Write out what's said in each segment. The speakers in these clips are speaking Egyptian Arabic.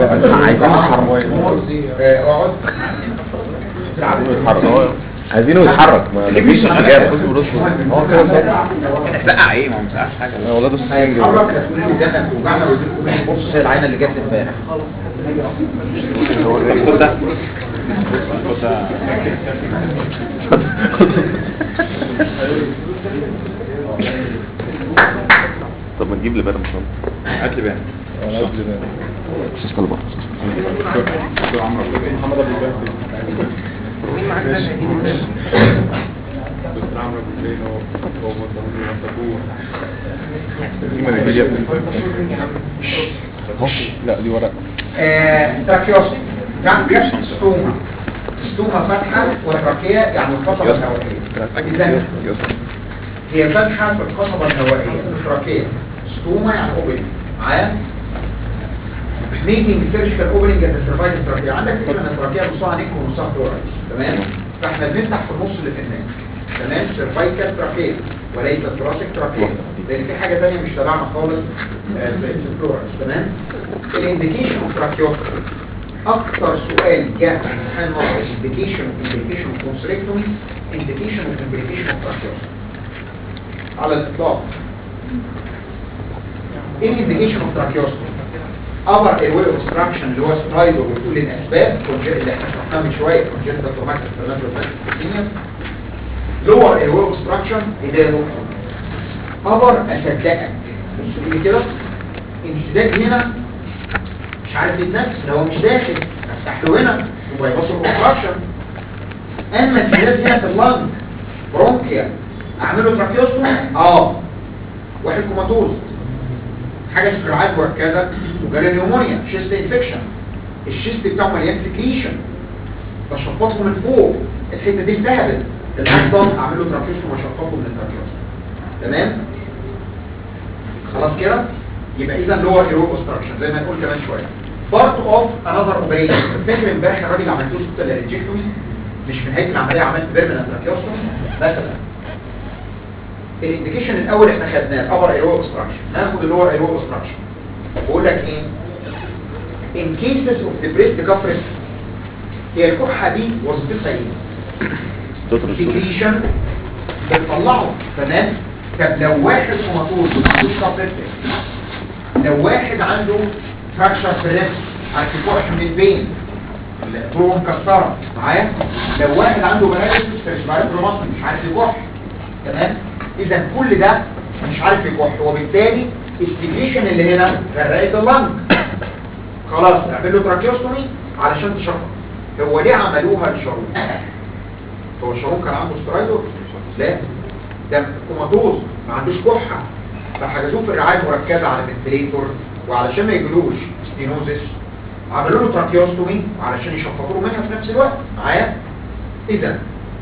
عايزين نتحرك اقعد عايزينه يتحرك ما مفيش اجابه هو كده صح سقع ايه ما هو مسقعش حاجه انا والله بس هيتحرك هتقول لي ده توجعنا بص هي العينه اللي جت امبارح خد ده خد ده طب ما تجيب لي بقى مش هات لي بقى استاذ طلبه دكتور عمرو عبد الباقي محمد عبد الباقي دكتور عمرو عبد الباقي هو هو مصابون مصابون دي ما نجيب يا ابني اهو لا دي ورق تراكيوستي ترانكس ستوما ستوما فتحه وتراكيه يعني القصبه الهوائيه اذا هي فتحه في القصبه الهوائيه التراكيه ستوما يعني اوبننج معايا ميكينج سيرجيكال اوبننج ات سيرفايكال تراكيه عندك فكره ان التراكيه نصها نيك ونصها ثوركس تمام فاحنا بنفتح في النص اللي في الناس تمام سيرفايكال تراكيه وليس ثوراسيك تراكيه لان في حاجه ثانيه مش تبعنا خالص آه، في في الثوركس تمام الانديكيشن اوف تراكيوستومي اكتر سؤال جه في امتحان نظري انديكيشن اوف انديكيشن اوف كونستريكتومي انديكيشن اوف انديكيشن اوف تراكيوستومي على الاطلاق ايه الانديكيشن اوف تراكيوستومي upper airway obstruction اللي هو سترايد وبتقول الاسباب كونجنت اللي احنا شرحناها من شويه congenital traumatic cerebral ischemia lower airway obstruction ايه ده يا دكتور upper اصدقك بص لي كده انسداد هنا مش عارف يتنفس ده هو مش داخل افتح له هنا يبقى يبص obstruction اما انسداد هنا في اللنج برونكيا اعمل له تراكيوستومي اه واحد كوماتوز حاجه استرعاد مركزه وجالي نيومونيا شيست انفكشن الشيست بتاعه مليان سكريشن بشفطه من فوق الحته دي التهبت الهاندون اعمل له تراكيوستوم واشفطه من التراكيوستوم تمام خلاص كده يبقى اذا لور ايرو اوبستراكشن زي ما نقول كمان شويه بارت اوف انذر اوبريشن فاكر امبارح الراجل اللي عملته له لارنجكتومي مش في نهايه العمليه عملت بيرمننت تراكيوستوم مثلا الانديكيشن الاول احنا خدناه الابر ايرو اوبستراكشن ناخد اللور ايرو اوبستراكشن بقول لك ايه in cases of depressed cuff reflex هي الكحه دي وظيفتها ايه سكريشن بتطلعه تمام طب لو واحد كوماتوز ما عندوش كاف ريفلكس لو واحد عنده فراكشر في الريست عارف الكحش من البين طرقه مكسره معايا لو واحد عنده باراليسيس في الريسبيراتوري ماسل مش عارف يكح تمام اذا كل ده مش عارف يكح وبالتالي السكريشن اللي هنا غرقت اللنج خلاص اعمل له تراكيوستومي علشان تشفط هو ليه عملوها لشارون هو شارون كان عنده سترايدور لا ده كوماتوز ما عندوش كحه فحجزوه في الرعايه المركزه على فنتليتور وعلشان ما يجيلوش ستينوزس عملوا له تراكيوستومي علشان يشفطوا له منها في نفس الوقت معايا اذا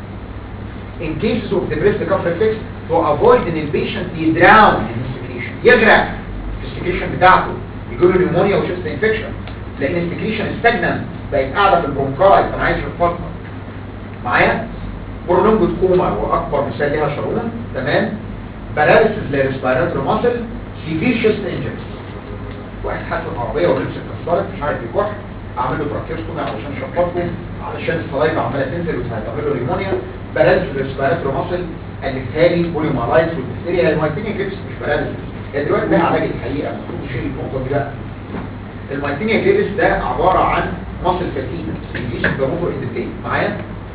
in cases of depressed cuff reflex to avoid ان البيشنت يدراون in السكريشن يغرق في السكريشن بتاعته يجيله نيومونيا وشيست انفكشن لان السكريشن استجنن بقت قاعده في البرونكاي فانا عايز اشفطها معايا برولونجد كوما هو اكبر مثال ليها شارون تمام باراليسيس للريسبيراتوري ماسل سيفير شيست انجريز واحد حادثه عربيه ورجله اتكسرت مش عارف يكح اعمل له تراكيوستومي علشان اشفطه علشان الصلايبه عماله تنزل وتعمل له نيمونيا باراليسيس للريسبيراتوري ماسل قلتها لي بوليومالايتس والدفتيريا هي المايتينيا جريبس مش باراليسيس هي دلوقتي لها علاج الحقيقه المفروض نشيل النقطه دي بقى المايتينيا جريبس ده عباره عن ماسل فاتينا انجليزي ده موفر اند معايا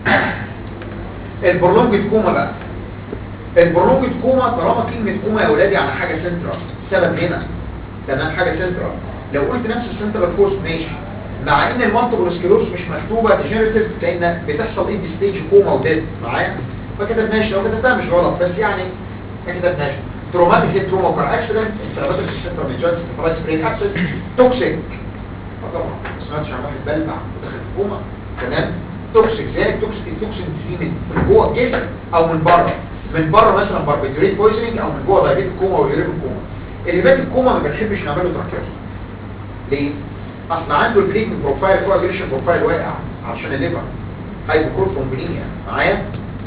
البرولونجد كوما بقى البرولونجد كوما طالما كلمة كوما يا ولادي على حاجة سنترال سبب هنا تمام حاجة سنترال لو قلت نفس السنترال كوست ماشي مع ان المالتيبل سكلوز مش مكتوبة ديجنريتيف لان بتحصل ايه ستيج كوما وديد معايا ما كتبناش لو كتبتها مش غلط بس يعني ما كتبناش تروماتيك هيد تروما كار اكسيدنت انفلاماتوري سنترال ميجانس انفلايس برين ابسس توكسيك طبعا ما سمعتش عن واحد بلبع ودخل في كوما تمام توكسيك زي التوكسيك التوكسين دي من جوه الجسم او من بره من بره مثلا باربيتوريت بويزنينج او من جوه دايبيت كوما ويوريب كوما اللي بات الكوما ما بنحبش نعمله تراكيوس ليه اصل عنده البليك بروفايل كواجريشن بروفايل واقع عشان الليفر هايبوكروثرومبينيا معايا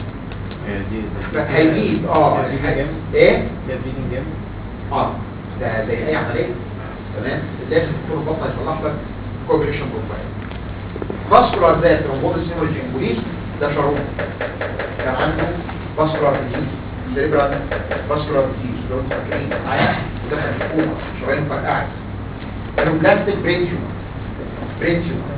هيجيب اه ايه بليدنج جامد اه ده زي اي عمليه تمام لازم دكتور البطنه يصلح لك الكوبريشن بروفايل فاسكولار ذات ترومبوزس هيموريج امبوليزم ده شارون كان عنده فاسكولار ديزيز سيريبرال فاسكولار ديزيز لو انتوا فاكرين معايا ودخل في كوما شرايين فرقعت كانوا بلاستيك برين تيومر برين تيومر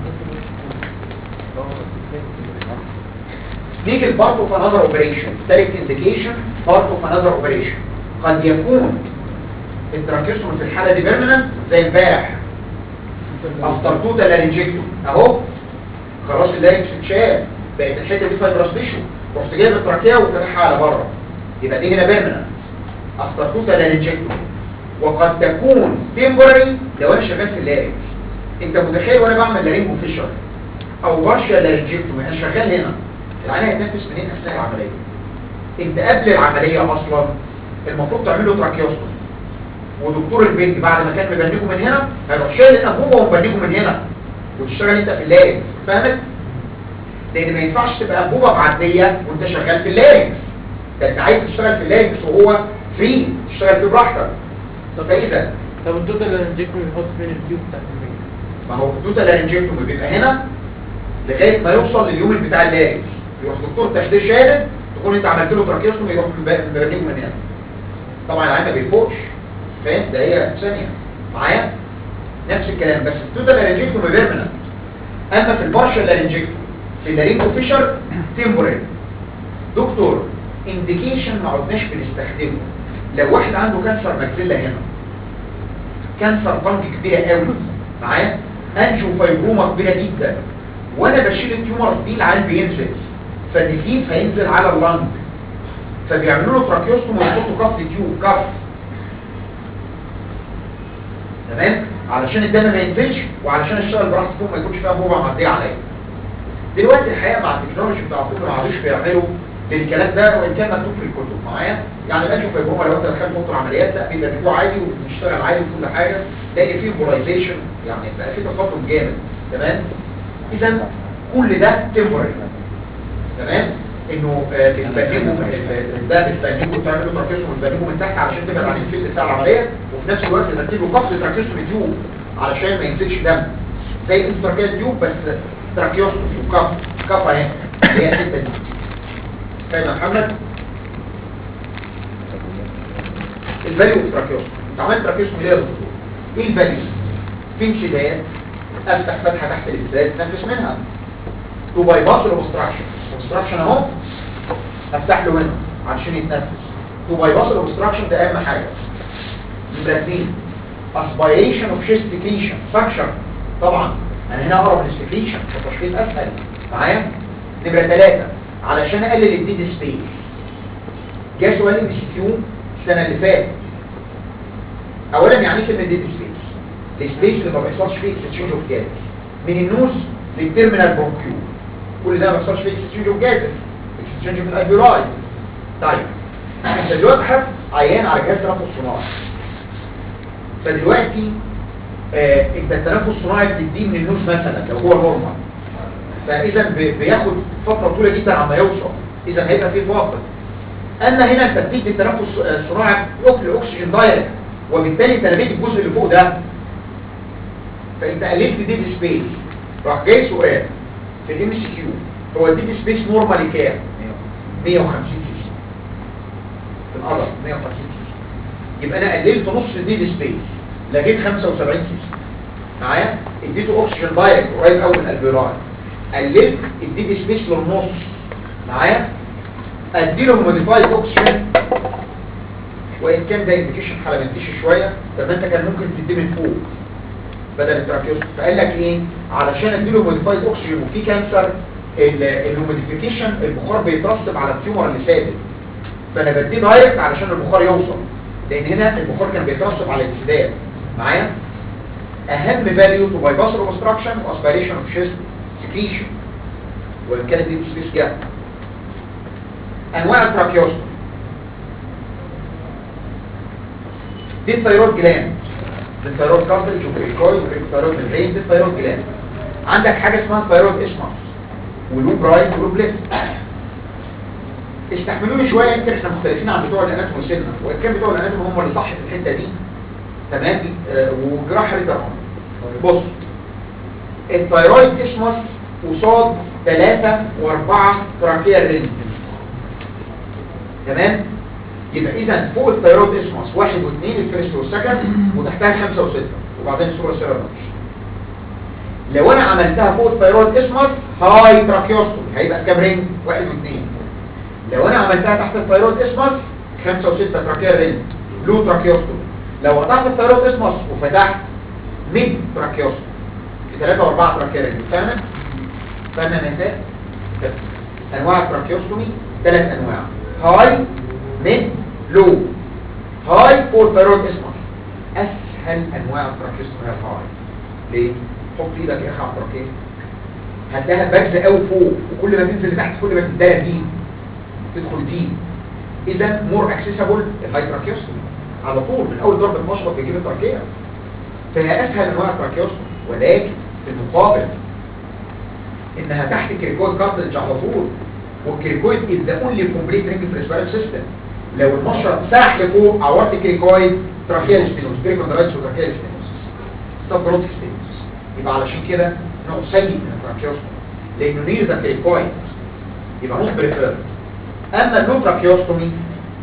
نيجي البارت اوف انذر اوبريشن ثالث انديكيشن بارت اوف انذر اوبريشن قد يكون التراكيوستوم في الحاله دي بيرمننت زي امبارح افتر توتال لارنجكتوم اهو خلاص اللارنكس اتشال بقت الحته دي فايبرس تيشو رحت جايب التراكيه وفتحها على بره يبقى دي هنا بيرمننت افتر توتال لارنجكتوم وقد تكون تمبرري لو انا شغال في اللارنكس انت متخيل وانا بعمل لارينجو فيشر او بارشال لارنجكتوم انا شغال هنا العيان هيتنفس منين اثناء العمليه انت قبل العمليه اصلا المفروض تعمل له تراكيوستوم ودكتور البنج بعد ما كان مبنجه من هنا هيروح شايل الانبوبه ومبنجه من هنا وتشتغل انت في اللارنكس فاهمت لان ما ينفعش تبقى انبوبه معديه وانت شغال في اللارنكس ده انت عايز تشتغل في اللارنكس وهو فري تشتغل فيه براحتك فاذا طب الدكتور اللي هنجيكم يحط فين التيوب بتاعت المية ما هو التوتال لارنجكتوم بيبقى هنا لغايه ما يوصل لليوم بتاع اللارنكس يروح دكتور تخدير شادد تكون انت عملت له تراكيوستوم يروح مبنجه من هنا طبعا العين ما بيفوقش فاهم ده هي ثانيه معايا نفس الكلام بس التوتال لارنجكتوم بيرمننت اما في البارشال لارنجكتوم في اللارينجو فيشر تمبورال دكتور انديكيشن ما عدناش بنستخدمه لو واحد عنده كانسر ماكسيلا هنا كانسر طنج كبيره قوي معايا انجو فايبروما كبيره جدا وانا بشيل التيومر دي العيان بينزل فالنزيف هينزل على اللنج فبيعملوا له تراكيوستوم ويحطوا كف تيوب كف تمام علشان الدم ما ينزلش وعلشان اشتغل براحتي فوق ما يكونش فيها بوبه معديه عليا دلوقتي الحقيقه مع التكنولوجي بتاع الطب ما عادوش بيعملوا الكلام ده وان كان مكتوب في الكتب معايا يعني الانجو فايبروما لو انت دخلت اوضه العمليات لا بيبقى بيبقوا عادي وبيشتغل عادي وكل حاجه لان فيه بولايزيشن يعني بقى فيه تقدم جامد تمام اذا كل ده تمبرري تمام انه آه، بتبنجه ده بتبنجه وتعمل له تراكيوستوم وتبنجه من تحت علشان تبعد عن الفيلد بتاع العمليه وفي نفس الوقت تركب له قفل تراكيوستوم تيوب علشان ما ينزلش دم زي انت تركيه تيوب بس تراكيوستوم تيوب كف كف اهي اللي هي الحته دي فاهم يا محمد الفاليو اوف تراكيوستوم انت عملت تراكيوستوم ليه يا دكتور ايه الفاليو في انسداد افتح فتحه تحت الانسداد تنفس منها تو باي باس الاوبستراكشن اوبستراكشن اهو افتح له هنا علشان يتنفس تو باي باس الاوبستراكشن ده اهم حاجه نمره اثنين اسبيريشن اوف شيست سكريشن سكشن طبعا انا هنا اقرب للسكريشن التشخيص اسهل معايا نمره ثلاثه علشان اقلل الديد سبيس جه سؤال ام سي كيو السنه اللي فاتت اولا يعني ايه كلمه ديد سبيس السبيس اللي ما بيحصلش فيه اكستشينج اوف جاز من النوز للتيرمينال برونكيول كل ده ما بيحصلش فيه اكستشينج اوف جاز اكستشينج في الالفيولاي طيب انت دلوقتي حاطط عيان على جهاز تنفس صناعي فدلوقتي آه انت التنفس الصناعي بتديه من النوز مثلا لو هو نورمال فاذا ب- بياخد فتره طويله جدا عما يوصل اذا هيبقى فيه فاقد اما هنا انت بتدي التنفس الصناعي الاكسجين دايركت وبالتالي انت لميت الجزء اللي فوق ده فانت قللت ديد سبيس راح جاي سؤال في الام سي كيو هو الديد سبيس نورمالي كام 150 سي سي في القدر 150 سي سي يبقى انا قللت نص الديد سبيس لغيت 75 سي سي معايا اديته اكسجين دايركت قريب قوي من الالفيولاي قللت الديد سبيس للنص معايا اديله موديفايد اوكسجين وان كان ده انديكيشن حلمنتيش شويه طب ما انت كان ممكن تديه من فوق بدل التراكيوس فقال لك ايه علشان اديله موديفايد اوكسجين وفي كانسر الموديفيكيشن البخار بيترسب على التيومر اللي ثابت فانا بديه دايركت علشان البخار يوصل لان هنا البخار كان بيترسب على الانسداد معايا اهم فاليو تو باي باس اوبستراكشن واسبيريشن اوف شيست سكريشن وان كانت دي سبيس جاب انواع التراكيوستوم دي الثيرويد جلاند دي الثيرويد كارتلج وكريكوي والثيرويد ممبرين دي الثيرويد جلاند عندك حاجه اسمها ثيرويد اسمس ولوب رايت ولوب ليفت استحملوني شويه يمكن احنا مختلفين عن بتوع الاناتومي سنه وان كان بتوع الاناتومي هم اللي صح في الحته دي تمام آه، وجراحه ريتر بص الثيرويد اسمس قصاد ثلاثة واربعة تراكية رينج تمام يبقى اذا فوق الثيرويد اسمس واحد واثنين الفيرست والسكند وتحتها خمسة وستة وبعدين الصورة سيرة لو انا عملتها فوق الثيرويد اسمس هاي تراكيوستومي هيبقى كام رينج واحد واثنين لو انا عملتها تحت الثيرويد اسمس خمسة وستة تراكية رينج لو تراكيوستومي لو قطعت الثيرويد اسمس وفتحت ميد تراكيوستومي ثلاثة واربعة تراكية رينج فاهمة؟ فاهمة يا نساء؟ بس انواع التراكيوستومي ثلاث انواع هاي ميد لو هاي فوق الثيرويد اسمس اسهل انواع التراكيوستومي هي الهاي ليه؟ حط ايدك يا اخي على التراكيه هتلاقيها بارزه قوي فوق وكل ما تنزل لتحت كل ما تديها دي تدخل دي اذا مور اكسسبل الهاي تراكيوستومي على طول من اول ضربه مشرط بيجيب التراكيه فهي اسهل انواع التراكيوستومي ولكن في المقابل انها تحت الكريكويد كارتلج على طول والكريكويد از ذا اونلي كومبليت رينج في الريسبيراتوري سيستم لو المشرط ساح لفوق عورت الكريكويد تراكيال ستينوس بريكوندرايتس وتراكيال ستينوس سب برونكس ستينوس يبقى علشان كده نوع سيء من التراكيوستومي لانه نير ذا كريكويد يبقى نوع بريفير اما اللو تراكيوستومي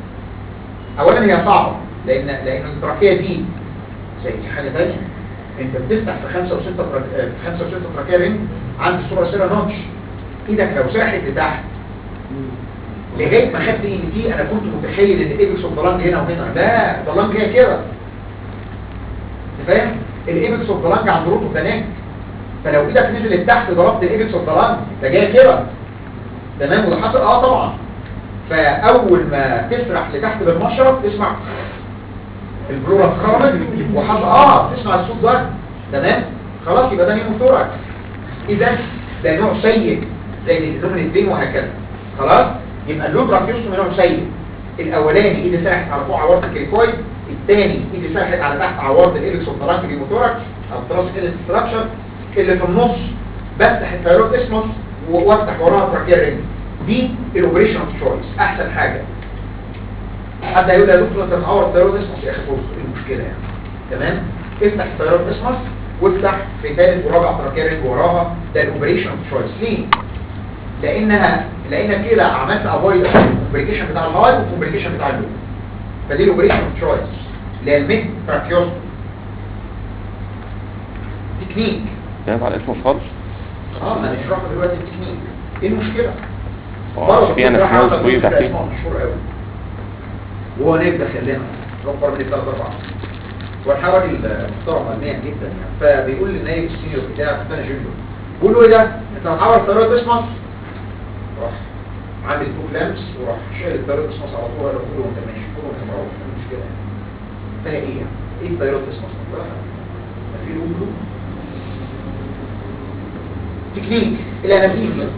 اولا هي صعبه لان لان التراكيه دي زي حاجه ثانيه انت بتفتح في خمسة وستة تراك... في خمسة وستة تراكية رينج عند الصورة سيرة نوتش ايدك لو ساحت لتحت لغاية ما خدت اي تي انا كنت متخيل ان الايبكس اوف ذا لانج هنا وهنا لا ده اللانج هي كده انت فاهم الايبكس اوف ذا لانج عند روت اوف ذا نيك فلو ايدك نزلت تحت ضربت الايبكس اوف ذا لانج ده جاي كده تمام وده حصل اه طبعا فاول ما تسرح لتحت بالمشرط تسمع البلورا اتخرمت وحصل اه تسمع الصوت ده تمام خلاص يبقى ده نيموثوراكس اذا ده نوع سيء زي الالومنت بين وهكذا خلاص يبقى اللود راكيوستوم نوع سيء الاولاني ايدي ساحت على فوق عوارض الكريكويد الثاني ايدي ساحت على تحت عوارض الاليكس اوف ذا نيموثوراكس او تراس ستراكشر اللي في النص بفتح الثيرويد اسمس وافتح وراها تراكيا رينج دي الاوبريشن اوف تشويس احسن حاجه حد هيقول لي يا دكتور انت بتعور الثيرويد اسمس يا اخي بص ايه المشكله يعني تمام افتح الثيرويد اسمس وافتح في ثالث ورابع تراكيا رينج وراها ده الاوبريشن اوف تشويس ليه لانها لانك كده عملت افويد الكومبليكيشن بتاع الهاي والكومبليكيشن بتاع اللو فدي الاوبريشن اوف تشويس اللي هي الميد تراكيوستومي تكنيك كانت على اسمه خالص اه ما نشرحه دلوقتي التكنيك ايه المشكله اه في انا بصراحة في عمل طويل فكرة تحتيه اسمها مشهور قوي وهو نايب دخل لنا ربع من الثلاث اربعة هو الحقيقة راجل محترم علميا جدا يعني فبيقول للنايب السينيور بتاعه كنت انا جونيور بقول له ايه ده انت هتعور الثيرويد اسمس راح عامل تو كلامس وراح شايل الثيرويد اسمس على طول قال له كله وانت ماشي كله وانت مروح ايه المشكله يعني فهي ايه يعني ايه الثيرويد اسمس ده ما في له له تكنيك الانستيزيا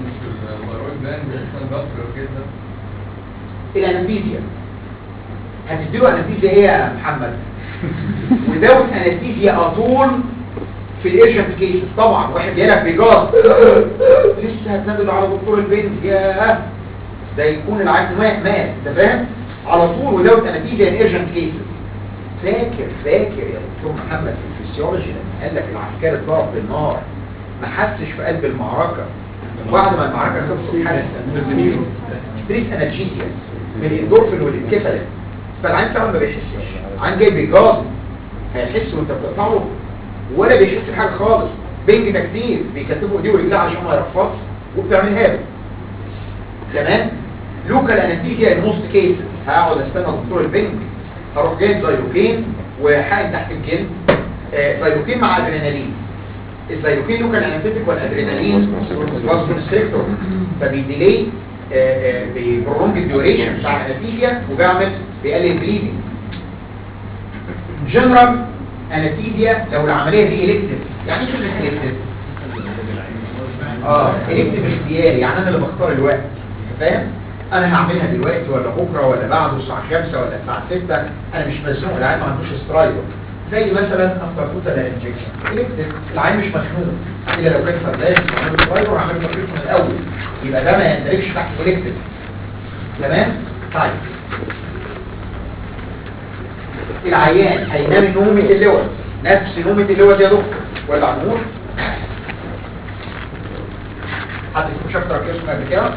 الانستيزيا هتديله انستيزيا ايه يا محمد وداوت انستيزيا اطول في الايرجنت كيسز طبعا واحد جايلك بجاز لسه هتنادل على دكتور البنج ياه ده يكون العيان مات مات انت فاهم على طول وداوت انستيزيا ان ايرجنت كيسز فاكر فاكر يا دكتور محمد في الفسيولوجي لما قال لك العسكري اتضرب بالنار ما حسش في قلب المعركه بعد ما المعركه خلصت حس ستريس انالجيزيا من الاندورفين والانكفالين فالعين فعلا ما بيحسش عين جاي بيجاظ هيحس وانت بتقطعه ولا بيحس بحاجه خالص بنج تكتيف بيكتفوا ايديه ورجليه عشان ما يرفضش وبتعملها له تمام لوكال انستيزيا ان موست كيسز هقعد استنى دكتور البنج هروح جايب زيلوكين وحاقن تحت الجلد آه زيلوكين مع ادرينالين الزيلوكين لوكال انستيك والادرينالين فازونستريكتور فبيديلي بيبرونج الديوريشن بتاع الانستيزيا وبيعمل بيقلل بليدنج جنرال انستيزيا لو العمليه دي الكتيف يعني ايه كلمه الكتيف اه الكتيف اختياري يعني انا اللي بختار الوقت فاهم انا هعملها دلوقتي ولا بكره ولا بعده الساعه 5 ولا الساعه 6 انا مش مزنوق العيان ما عندوش سترايدر زي مثلا افتر توتال انجكشن الكتيف العيان مش مخنوق الا لو كان فردان وعمل سترايدر وعمل تفريط من الاول يبقى ده ما يندرجش تحت الكتيف تمام طيب العيان هينام نومة اللوز نفس نومة اللوز يا دكتور ولا عمور حد فيكم شاف تراكيوستومي قبل كده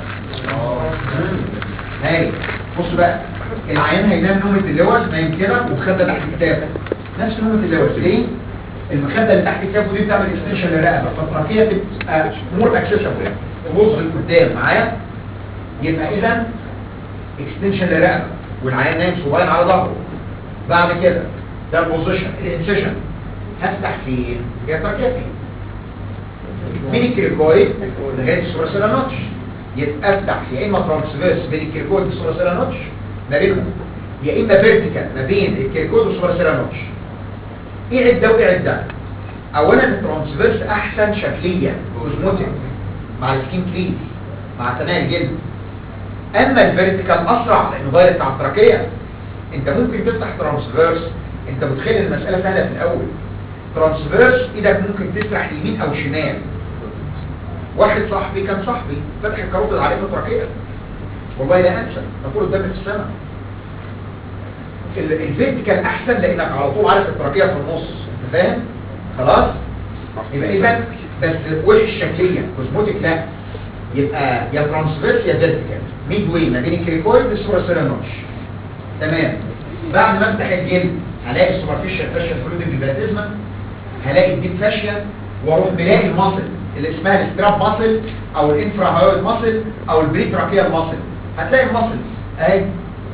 هاي بص بقى العيان هينام نومة اللوز نايم كده ومخدة تحت كتافه نفس نومة اللوز ليه؟ المخدة اللي تحت كتافه دي بتعمل اكستنشن للرقبة فالتراكية تبقى مور اكسسبل تبص لقدام معايا يبقى اذا اكستنشن للرقبة والعيان نايم صغير على ظهره بعد كده ده البوزيشن الانسيشن هفتح فين؟ هي تراكية فين؟ مين الكريكويد لغايه الثلاثيه نوتش يبقى افتح يا اما ترانسفيرس بين الكريكويد والثلاثيه نوتش ما بينهم يا اما فيرتيكال ما بين الكريكويد والثلاثيه نوتش ايه ده وايه ده اولا الترانسفيرس احسن شكليا كوزموتيك مع السكين كريز مع تناهي الجلد اما الفيرتيكال اسرع لانه دايركت على التراكيه انت ممكن تفتح ترانسفيرس انت متخيل المساله سهله في الاول ترانسفيرس ايدك ممكن تسرح يمين او شمال واحد صاحبي كان صاحبي فتح الكاروتيد عليه في التراكيه والله لا انسى نقول الدم في السماء ال- الفيرتيكال احسن لانك على طول عارف التراكيه في النص انت فاهم خلاص يبقى اذا بس وحش شكليا كوزموتيك لا يبقى يا ترانسفيرس يا فيرتيكال ميد واي ما بين الكريكويد والسوبرسيلر نوتش تمام بعد ما افتح الجلد هلاقي السوبرفيشال فاشيا فلويد بالبلاتيزما هلاقي الديب فاشيا واروح ملاقي المصل اللي اسمها الستراب ماسل او الانفرا هايويد ماسل او البريتراكيال ماسل هتلاقي الماسلز اهي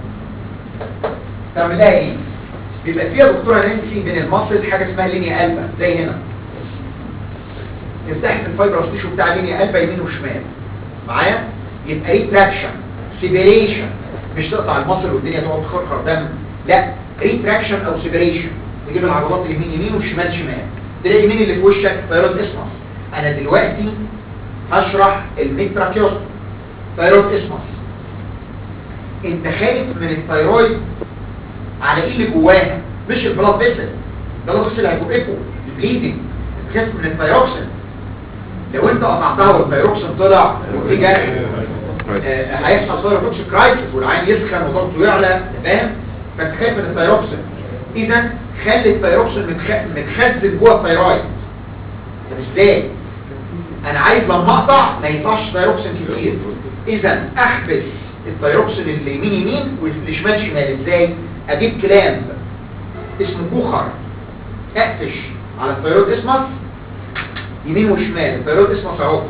تعمل لها ايه بيبقى فيها دكتوره نانسي من الماسل حاجه اسمها لينيا قلبه زي هنا تفتحي في الفايبرس تيشو بتاع لينيا قلبه يمين وشمال معايا يبقى ريتراكشن سيبريشن مش تقطع المصل والدنيا تقعد تخرخر دم لا ريتراكشن او سيبريشن تجيب العضلات اليمين يمين والشمال شمال تلاقي مين اللي في وشك ثيرويد اسمس انا دلوقتي هشرح الميتراكيوستوم ثيرويد اسمس انت خايف من الثيرويد على ايه اللي جواها مش البلاد فيسل البلاد فيسل هيفوقكوا البليدنج تخاف من الثيروكسين لو انت قطعتها والثيروكسين طلع وفي جرح آه، هيحصل ثيروتوكسيك كرايسيس والعين يسخن وضغطه يعلى فاهم فانت خايف من الثيروكسين اذا خلي الثيروكسين متخ- متخزن جوه الثيرويد طب ازاي انا عايز لما اقطع ما يطلعش ثيروكسين كتير اذا احبس الثيروكسين اللي يمين يمين واللي شمال شمال ازاي اجيب كلام اسمه بوخر اقفش على الثيرويد اسمس يمين وشمال الثيرويد اسمس اهو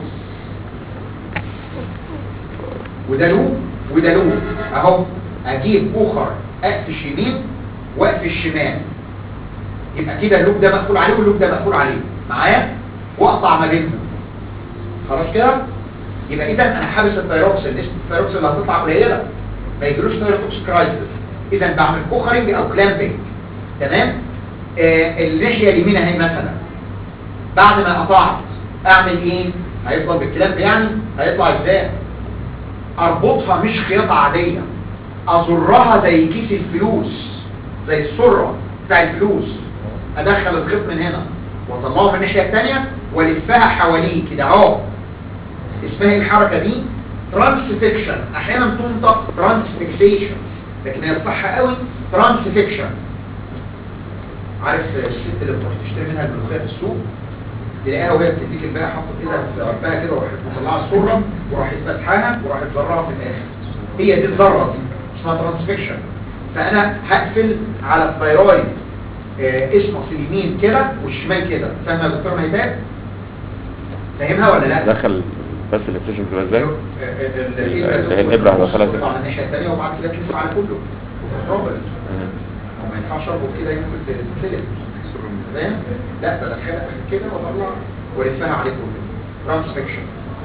وده لوب وده لوب اهو اجيب بوخر اقفش يمين واقفش شمال يبقى كده اللوب ده مقفول عليه واللوب ده مقفول عليه معايا واقطع ما بينهم خلاص كده يبقى اذا انا حابس الثيروكسين نسبه الثيروكسين اللي هتطلع قليله ما يجيلوش ثيروتوكسيك كرايسيس اذا بعمل بوخرنج او كلامبنج تمام آه الناحيه اليمين اهي مثلا بعد ما قطعت اعمل ايه هيفضل بالكلامب يعني هيطلع ازاي اربطها مش خياطه عاديه ازرها زي كيس الفلوس زي السره بتاع الفلوس ادخل الخيط من هنا واطلعه من الناحيه الثانيه والفها حواليه كده اهو اسمها ايه الحركه دي ترانسفيكشن احيانا تنطق ترانسفيكسيشن لكن هي الصح قوي ترانسفيكشن عارف الست اللي بتروح تشتري منها الملوخيه في السوق تلاقيها وهي بتديك الباقي حاطط ايدها في قلبها كده وراحت مطلعه السره وراحت فاتحاها وراحت ذرها في الاخر هي دي الذره دي اسمها ترانسفيكشن فانا هقفل على الثيرويد آه، اسمه في اليمين كده والشمال كده فاهمه يا دكتور ميتاب فاهمها ولا لا دخل بس الاكسجين بتبقى ازاي اللي اللي هي الإبرة هدخلها ازاي؟ على الناحيه الثانيه وبعد كده تلف على كله وتترابط وما ينفعش اربط كده يمكن تتسلب فاهم؟ لا بدخلها كده واطلع والفها عليه كله ترانسفيكشن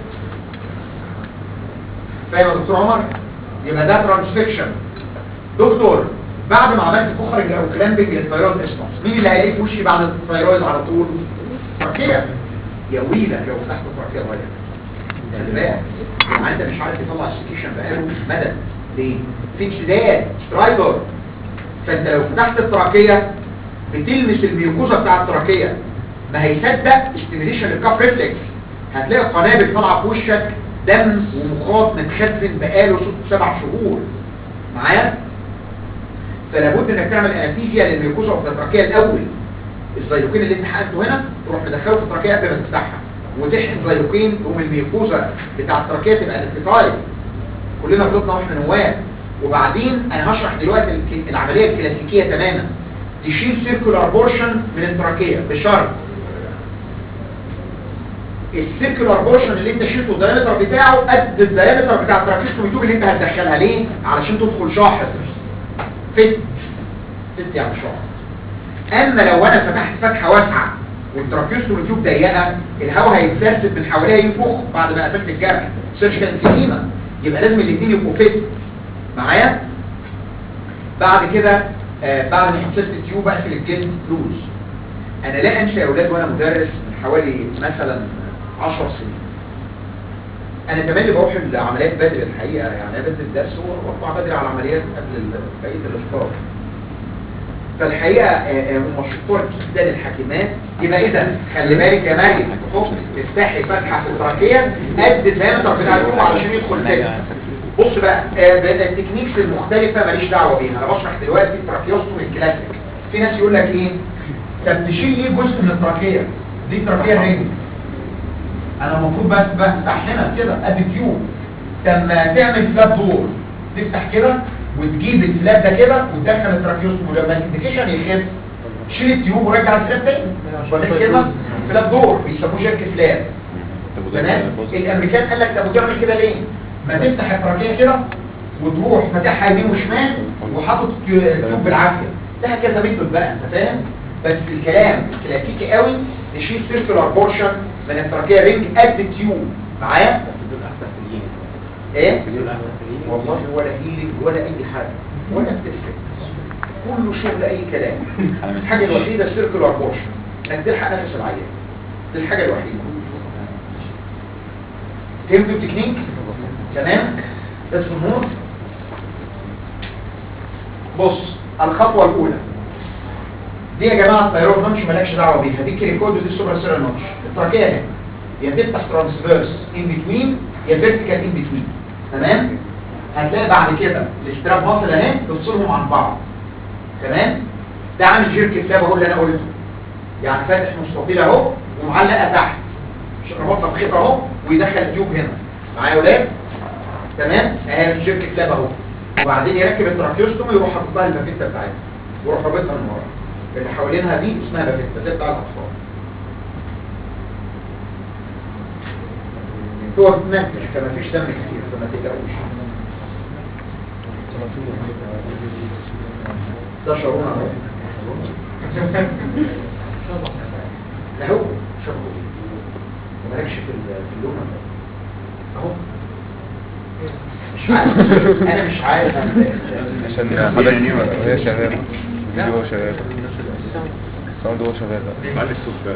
فاهم يا دكتور عمر؟ يبقى ده ترانسفيكشن دكتور بعد ما عملت بخرج او كلامبنج للثيرويد اسمس مين اللي هيلاقي في وشي بعد الثيرويد على طول؟ تركيا يا ويلك لو فتحت تركيا غير خلي بالك يعني انت مش عارف يطلع السكيشن بقاله مدد ليه؟ في انسداد سترايدر فانت لو فتحت التراكية بتلمس الميوكوزا بتاع التراكية ما هيصدق استيميليشن للكاف ريفلكس هتلاقي قنابل طالعه في وشك دم ومخاط متخزن بقاله ست سبع شهور معايا؟ فلابد انك تعمل انستيزيا للميوكوزا اوف التراكية الاول الزيلوكين اللي انت حقنته هنا تروح مدخله في التراكية قبل ما تفتحها وتحقن زيوقين تقوم الميوكوزا بتاع التراكيه تبقى نكتايز كلنا غلطنا واحنا نواب وبعدين انا هشرح دلوقتي الك- العمليه الكلاسيكيه تماما تشيل سيركولار بورشن من التراكيه بشرط السيركولار بورشن اللي انت شلته الدايمتر بتاعه قد الدايمتر بتاع التراكيستومي تيوب اللي انت هتدخلها ليه علشان تدخل شاحط فت فت يعني شاحط اما لو انا فتحت فتحه واسعه والتراكيستومي تيوب ضيقه الهواء هيتسرسب من حواليها ينفخ بعد ما قفلت الجرح سيرجيكال انفيزيما يبقى لازم الاثنين يبقوا فت معايا بعد كده آه بعد ما حسست التيوب اقفل الجلد لوز انا لا انسى يا اولاد وانا مدرس من حوالي مثلا 10 سنين انا تملي بروح العمليات بدري الحقيقه يعني انا بدري الدرس واطلع بدري على العمليات قبل ال- بقيه الافطار فالحقيقه آه، آه، هم شطار جدا الحكيمات يبقى اذا خلي بالك يا مريم تحط تفتحي فتحه في التراكيه قد الدايمتر بتاع الكوب علشان يدخل فيه بص بقى آه، ب- التكنيكس المختلفه ماليش دعوه بيها انا بشرح دلوقتي التراكيوستومي الكلاسيك في ناس يقول لك ايه طب تشيل ليه جزء من التراكيه دي التراكيه رينج انا المفروض بس بفتح هنا كده قد تيوب طب ما تعمل فلاب دور تفتح كده وتجيب الفلاب ده كده وتدخل التراكيوستوم ولما الانديكيشن يخف شيل التيوب ورجع الفلاب تاني فاهم كده فلاب دور بيسموه جيرك فلاب تمام الامريكان قال لك طب وتعمل كده ليه ما تفتح التراكيه كده وتروح فاتحها يمين وشمال وحاطط التيوب بالعافيه ده كذا ميثود بقى انت فاهم بس الكلام كلاسيكي قوي نشيل سيركلر بورشن من التراكيه رينج قد التيوب معايا ايه والله ولا هيلينج ولا اي حاجه ولا بتفرق كله شغل اي كلام الحاجه الوحيده السيركلر بورشن انك تلحق نفس العيان دي الحاجه الوحيده فهمتوا التكنيك تمام بس النور بص الخطوه الاولى دي يا جماعه التيرويد نوتش مالكش دعوه بيها دي كريكود ودي سوبر سيرال نوتش التركيه اهي يا تفتح ترانسفيرس ان بتوين يا فيرتيكال ان بتوين تمام هتلاقي بعد كده الاستراب ماسل اهي تفصلهم عن بعض تمام ده عامل جيرك فلاب اهو اللي انا قلته يعني فاتح مستطيل اهو ومعلقه تحت مش ربطها بخيط اهو ويدخل التيوب هنا معايا يا ولاد تمام اهي الجيرك فلاب اهو وبعدين يركب التراكيوستوم يروح حاطط لها البافيتا بتاعتها ويروح رابطها من ورا اللي حوالينها دي اسمها بافيتا زي بتاع الاطفال هو بتنتج فما فيش دم كتير فما تقلقوش ده شعورنا اهو ده هو شعور مالكش في ال- في اللون ده اهو مش عارف انا مش عارف أنا- عشان حضرتك هي شغالة الفيديو هو شغال الساوند هو شغال معلش الصوت ده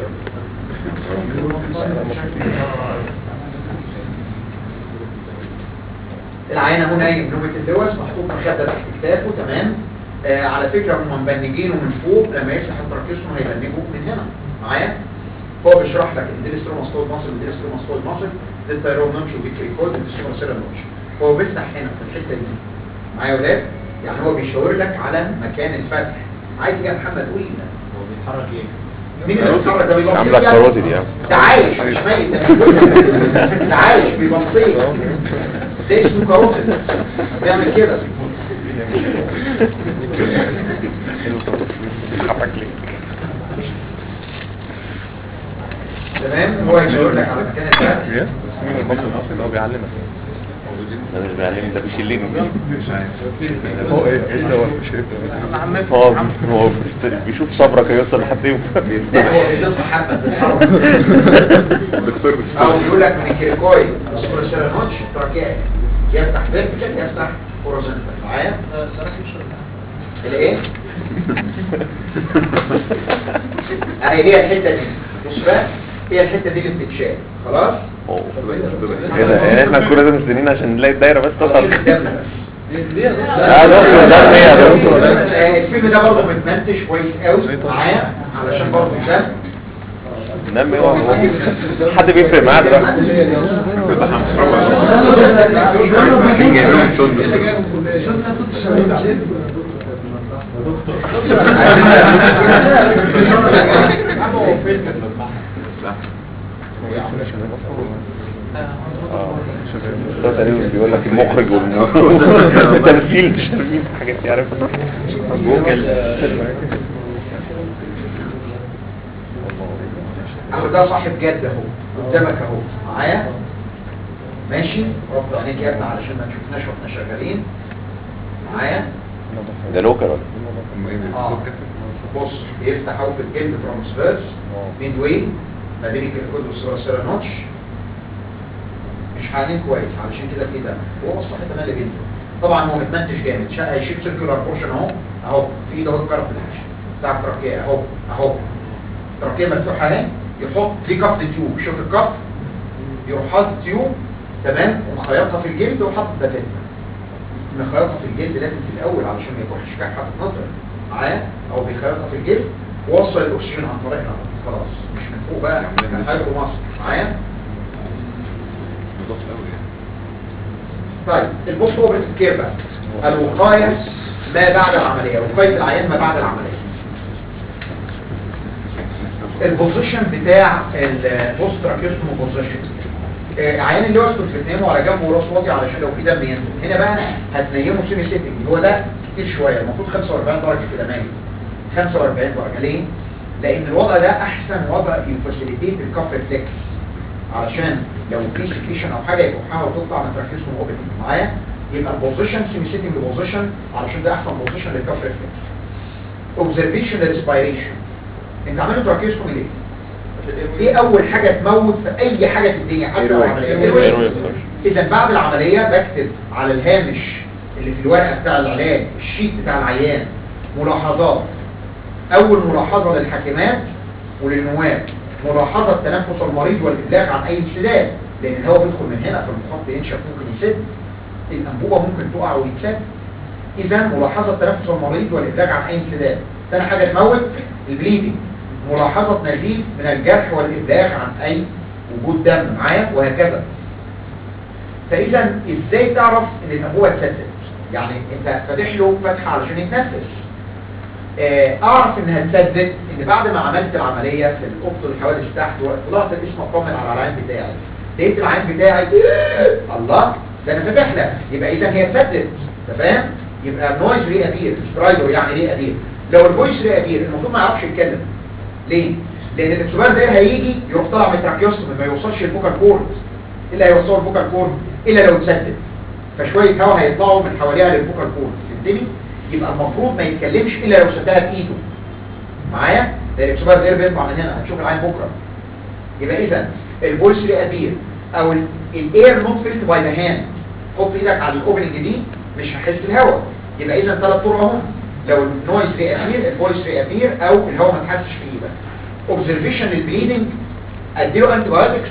العين اهو نايم نومة اللوز محطوط مخدة تحت كتافه تمام آه على فكرة هم مبنجينه من فوق لما يفتح التراكيوستوم هيبنجه من هنا معايا هو بيشرح لك ان دي الاستروماستويد ماسل ودي الاستروماستويد ماسل دي التايرون نوتش ودي كريكود ودي السوبر سيرال نوتش هو بيفتح هنا في الحتة دي معايا يا ولاد يعني هو بيشاور لك على مكان الفتح عايز ايه يا محمد قول لي هو بيتحرك ايه؟ مين اللي بيتحرك ده بيبقى عاملة بسيط كاروتي دي يعني. ده عايش مش ميت ده ده عايش بيبقى بسيط ده اسمه كاروتي بيعمل كده حرك ليه تمام هو يشاور لك على مكان الفتح ايه؟ مين المصري المصري هو بيعلمك ده مش بيعلم ده بيشيلني هو ايه؟ ايه ده هو مش ايه هو هو بيست- بيشوف صبرك هيوصل لحد امتى لا هو بيزيد محمد بالحركة الدكتور او يقول لك من الكيركوي السوبر سيرا نوتش تراكية يفتح فيرتيكال يفتح هوريزونتال معايا الايه اهي هي الحته دي بص بقى هي الحته دي اللي بتتشال خلاص أوه. ايه ده يعني احنا كل ده مستنيين عشان نلاقي الدايره بس خلاص تخلص الدم بس اه دكتور ده ايه يا دكتور آه، الفيلم ده برضه متمنتج كويس قوي معايا علشان برضه الدم نعم ايه هو حد بيفرق معاه دلوقتي يا عم شغال اصلا ولا اه شغال ده تقريبا بيقول لك المخرج والتمثيل مش تمثيل حاجات دي عارف جوجل اهو ده صاحب جد اهو قدامك اهو معايا ماشي رفض عينيك يا ابني علشان ما تشوفناش واحنا شغالين معايا ده لوكر ولا اه بص بيفتح اهو في الجلد ترانسفيرس ميد واي ما بين الكلكود والسيراسيرا نوتش مش حالين كويس علشان كده في دم هو الصح تمام جدا طبعا هو متمنتج جامد شا- هيشيل سيركيولار بورشن اهو اهو في ايده اهو الكرف الحشي بتاع التركيه اهو اهو التركيه مفتوحه اهي يحط في كف تيوب شوف الكف يروح حاطط تيوب تمام ومخيطها في الجلد وحاطط باتيتا مخيطها في الجلد لازم في الاول علشان ما يروحش كده حاطط نظر معايا او بيخيطها في الجلد ووصل الاكسجين عن طريق العضلة. خلاص مش من فوق بقى من هايبو مصر معايا نضاف قوي يعني طيب البوست اوبريتيف كير بقى الوقايه ما بعد العمليه وقايه العيان ما بعد العمليه البوزيشن بتاع البوست تراكيوستوم بوزيشن عيان اللي هو كنت بتنامه على جنبه وراس واطي علشان لو في دم ينزل هنا بقى هتنيمه سيمي سيتنج هو ده كتير شويه المفروض 45 درجه كده نايم 45 درجه ليه؟ لان الوضع ده احسن وضع يفاسيليتيت الكف ريفلكس علشان لو في سكريشن او حاجه يكحها وتطلع من تركيزهم اوبننج معايا يبقى البوزيشن سيمي سيتنج بوزيشن علشان ده احسن بوزيشن للكف ريفلكس اوبزرفيشن ريسبيريشن انت عامل تركيزكم ليه؟ ايه اول حاجه تموت في اي حاجه في الدنيا حتى لو عمليه اذا بعد العمليه بكتب على الهامش اللي في الورقه بتاع العلاج الشيت بتاع العيان ملاحظات اول ملاحظه للحاكمات وللنواب ملاحظه تنفس المريض والابلاغ عن اي انسداد لان الهواء بيدخل من هنا فالمخاط بينشف ممكن يسد الانبوبه ممكن تقع ويتسد اذا ملاحظه تنفس المريض والابلاغ عن اي انسداد ثاني حاجه تموت البليدنج ملاحظه نزيف من الجرح والابلاغ عن اي وجود دم معايا وهكذا فاذا ازاي تعرف ان الانبوبه اتسدت يعني انت فاتح له فتحه علشان يتنفس آه، اعرف انها اتسدت ان بعد ما عملت العمليه في الاوضه الحوادث تحت طلعت الاسم اطمن على العين بتاعي لقيت العين بتاعي الله ده انا فاتح لك يبقى اذا هي اتسدت انت فاهم يبقى النويز ري ابير سترايدر يعني ري ابير لو الفويس ري ابير المفروض ما يعرفش يتكلم ليه لان الاكسبير ده هيجي يروح طالع من التراكيوستوم ما يوصلش الفوكال كورد ايه اللي هيوصله الفوكال كورد الا لو اتسدد فشويه هواء هيطلعوا من حواليها للفوكال كورد فهمتني يبقى المفروض ما يتكلمش الا لو سدها بايده معايا لان الاكسبير ده بيطلع من هنا هتشوف العين بكره يبقى اذا الفويس ري ابير او الاير نوت فيلد باي ذا هاند حط ايدك على الاوبننج دي مش هحس الهواء يبقى اذا ثلاث طرق اهم لو النويز ري ابير الفويس ري ابير او الهواء ما تحسش في ايدك اوبزرفيشن للبليدنج اديله انتي بايوتكس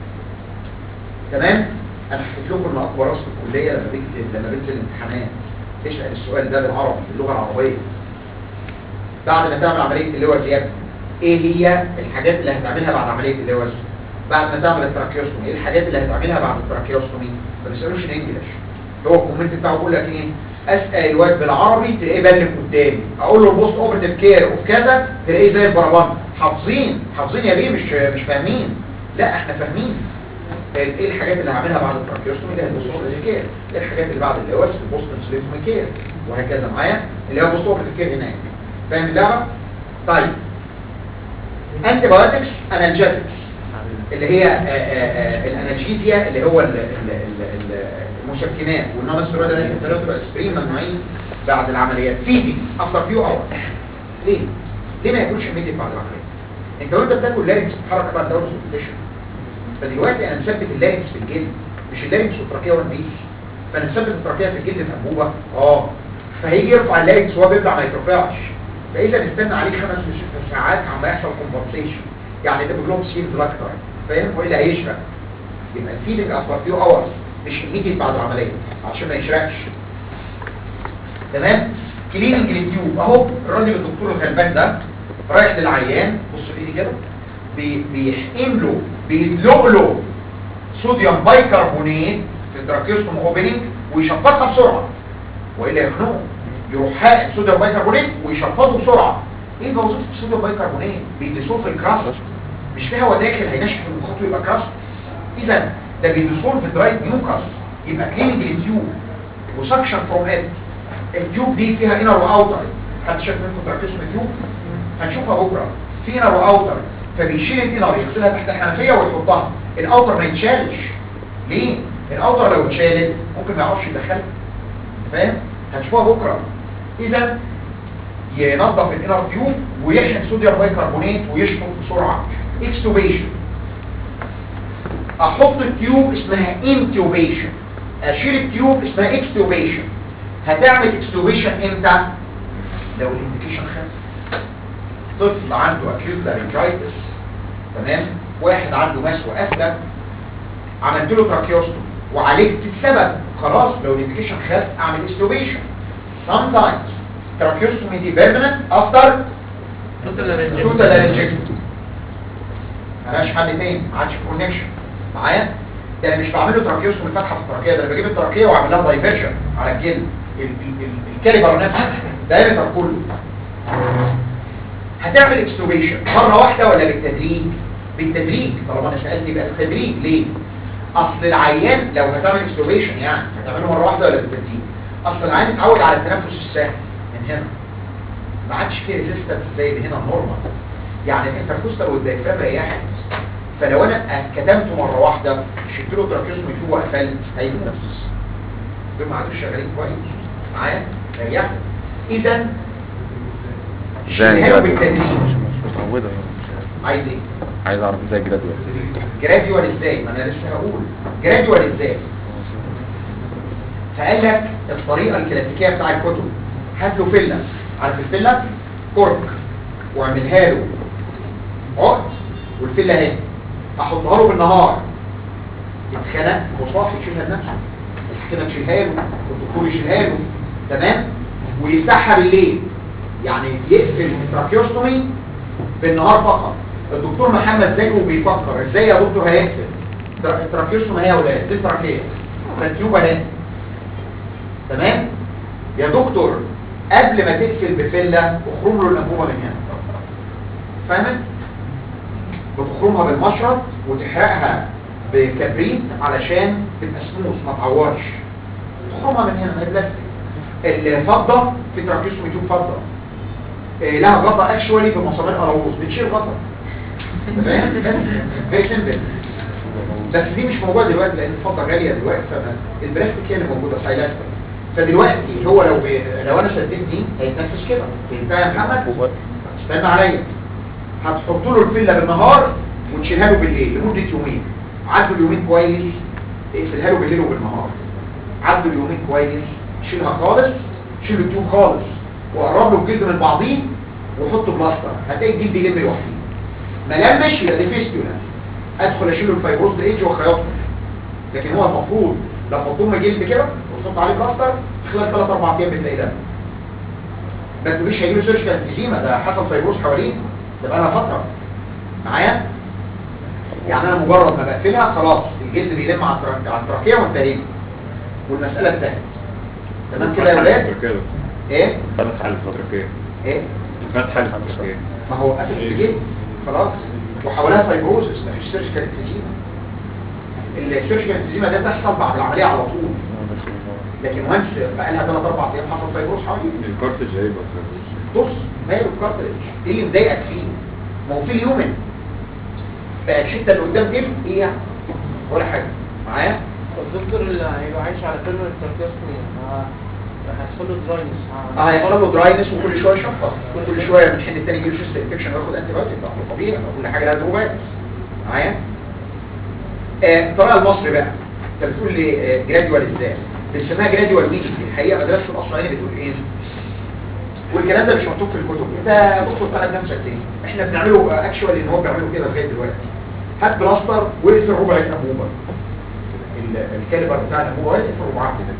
تمام انا حكيت لكم ان اكبر راس في الكليه لما بكتب لما بنزل الامتحانات تسال السؤال ده بالعربي باللغه العربيه بعد ما تعمل عمليه اللوز يا ابني ايه هي الحاجات اللي هتعملها بعد عمليه اللوز بعد ما تعمل التراكيوستومي ايه الحاجات اللي هتعملها بعد التراكيوستومي ما بيسالوش الانجليش هو الكومنت بتاعه بيقول لك ايه اسال الواد بالعربي تلاقيه بلف قدامي اقول له البوست اوبرتيف كير اوف كذا تلاقيه زي البربان حافظين حافظين يا بيه مش مش فاهمين لا احنا فاهمين ايه الحاجات اللي هعملها بعد التراكيوستومي ده البوست اوبرتيف كير ايه الحاجات اللي بعد اللوز البوست انسوليتومي كير وهكذا معايا اللي هو البوست اوبرتيف كير هناك فاهم اللعبه طيب انتي بايوتكس انالجيتكس اللي هي آه، آه، آه، الانالجيزيا اللي هو ال- ال- ال- ال- المسكنات والنون ستيرويدال انتي اسبرين ممنوعين بعد العمليات فيدي افتر فيو اور ليه؟ ليه ما ياكلش ميديت بعد العمليه؟ انت وانت بتاكل لارنكس بتتحرك بعد دورة الكومبيتيشن فدلوقتي انا مثبت اللارنكس في الجلد مش اللارنكس والتراكيه وان بيس فانا مثبت التراكيه في الجلد في انبوبه اه فهيجي يرفع اللارنكس وهو بيطلع ما يترفعش فاذا نستنى عليه خمس لست ساعات عم يحصل كومبنسيشن يعني ده بيقولهم سيلز لاكتر فاهم والا هيشرق يبقى الفيلنج افتر فيو اورز مش ايميديت بعد العمليه عشان ما يشرقش تمام كليننج للتيوب اهو الراجل الدكتور الغلبان ده رايح للعيان بص في ايدي كده بي- بيحقن له بيدلق له صوديوم بايكربونات في التراكيوستوم اوبننج ويشفطها بسرعه والا يخنقه يروح حاقن صوديوم بايكربونات ويشفطه بسرعه ايه ده وظيفه الصوديوم بايكربونات بيدسوه في الكراست مش في هواء داخل هينشف المخاط احطه يبقى كراست اذا ده بيديسولف درايد ميوكاس يبقى كليننج التيوب وسكشن فروم ات التيوب دي فيها انر واوتر حد شايف منكم تركزوا التيوب هنشوفها بكره في انر واوتر فبيشيل الانر يغسلها تحت الحنفيه ويحطها الاوتر ما يتشالش ليه الاوتر لو اتشالت ممكن ما يعرفش يدخلها فاهم هتشوفها بكره اذا ينظف الانر تيوب ويحقن صوديوم بايكربونات ويشفط بسرعه اكستوبيشن احط التيوب اسمها انتوبيشن اشيل التيوب اسمها اكستوبيشن هتعمل اكستوبيشن امتى لو الانديكيشن خف طفل عنده اكيوت لارنجايتس تمام واحد عنده ماس وقفله عملت له تراكيوستومي وعالجت السبب خلاص لو الانديكيشن خف اعمل اكستوبيشن sometimes tracheostomy دي permanent after total laryngeectomy ملهاش حل تاني ما عادش كونكشن معايا ده انا مش بعمل له تراكيوستومي فتحه في التراكيه ده انا بجيب التراكيه واعمل لها دايفرجن على الجلد ال- ال- ال- الكاليبر نفسه دايمتر كله هتعمل اكستوبيشن مره واحده ولا بالتدريج بالتدريج طالما انا سالت يبقى بالتدريج ليه اصل العيان لو هتعمل اكستوبيشن يعني هتعمله مره واحده ولا بالتدريج اصل العيان اتعود على التنفس السهل من هنا ما عادش فيه ريزيستنس زي اللي هنا النورمال يعني الانتركوستال والدايفرام ريحت فلو انا كتمته مره واحده شلت له تراكيزم يتوب وقفلت هيموت دول ما عادوش شغالين كويس معايا ريحت اذا شيلها له بالتدريج مش متعودة عايز ايه عايز اعرف ازاي جرادوال جراديوال ازاي ما انا لسه هقول جراديوال ازاي فقال لك الطريقه الكلاسيكيه بتاع الكتب هات له فيلا عارف الفيلا كرك واعملها له عقد والفيلا اهي احطها له بالنهار يتخنق وصاحي يشيلها لنفسه الحكيمه تشيلها له والدكتور يشيلها له تمام ويفتحها بالليل يعني يقفل التراكيوستومي بالنهار فقط الدكتور محمد زكي بيفكر ازاي يا دكتور هيقفل ترا- التراكيوستومي اهي يا ولاد دي التراكيه فالتيوب اهي تمام يا دكتور قبل ما تقفل بفله اخرم له الانبوبه من هنا فاهمت بتخرمها بالمشرط وتحرقها بكبريت علشان تبقى سموث ما تعورش تخرمها من هنا من البلاستيك الفضه في تراكيوستومي تيوب فضه إيه، لها غطا اكشوالي بمسامير قلاووز بتشيل غطا تمام فيري سمبل بس دي مش موجوده دلوقتي لان الفضه غاليه دلوقتي فالبلاستيك هي اللي موجوده سايلاستيك فدلوقتي هو لو بي... لو انا شديت دي هيتنفس كده فهمتها يا محمد استنى عليا هتحط له الفيلا بالنهار وتشيلها له بالليل لمده يومين عدوا اليومين كويس اقفلها له بالليل وبالنهار عدوا اليومين كويس شيلها خالص شيل التيوب خالص وقرب له الجلد من بعضيه وحط بلاستر هتلاقي الجلد يلم لوحده ما لمش يبقى دي فيستولا ادخل اشيل الفايبروز ايدج واخيطه لكن هو المفروض لما تضم جلد كده وتحط عليه بلاستر خلال 3 4 ايام بتلاقي دم بس مش هيجيله سيرجيكال انفيزيما ده حصل فايبروز حواليه ده بقى لها فتره معايا يعني انا مجرد ما بقفلها خلاص الجلد بيلم على الترا- على التراكيه وانتهينا والمساله انتهت تمام كده يا ولاد ايه فتح الفتركية ايه فتح الفتركية ما هو قفل الجلد خلاص وحولها فايبروزس مفيش سيرجيكال انفيزيما السيرجيكال انفيزيما ده تحصل بعد العمليه على طول لكن وانس بقى لها 3 4 ايام حصل فايبروز حواليه الكارتج هيبقى بص ماله الكارتريج ايه اللي مضايقك فيه ما هو في اليومن بقى الشده اللي قدام دي ايه يعني ولا حاجه معايا الدكتور اللي هيبقى عايش على فيلم التركيزمي هيحصل له دراينس اه هيحصل له دراينس وكل شويه يشفط كل شويه من حين التاني يجي له شيست انفكشن وياخد انتي بايوتيك ده أمر طبيعي ما كل حاجه لها دروبات معايا آه، الطريقه المصري بقى انت بتقول لي آه، جراديوال ازاي بنسميها جراديوال وينج الحقيقه مدرسه الاصلعين بتقول ايه والكلام ده مش مكتوب في الكتب ده دكتور ثلاث نفسك تاني احنا بنعمله اكشوال ان هو بيعمله كده لغايه دلوقتي هات بلاستر واقفل ربع الانبوبه ال- الكاليبر بتاع الانبوبه اقفل ربعها كده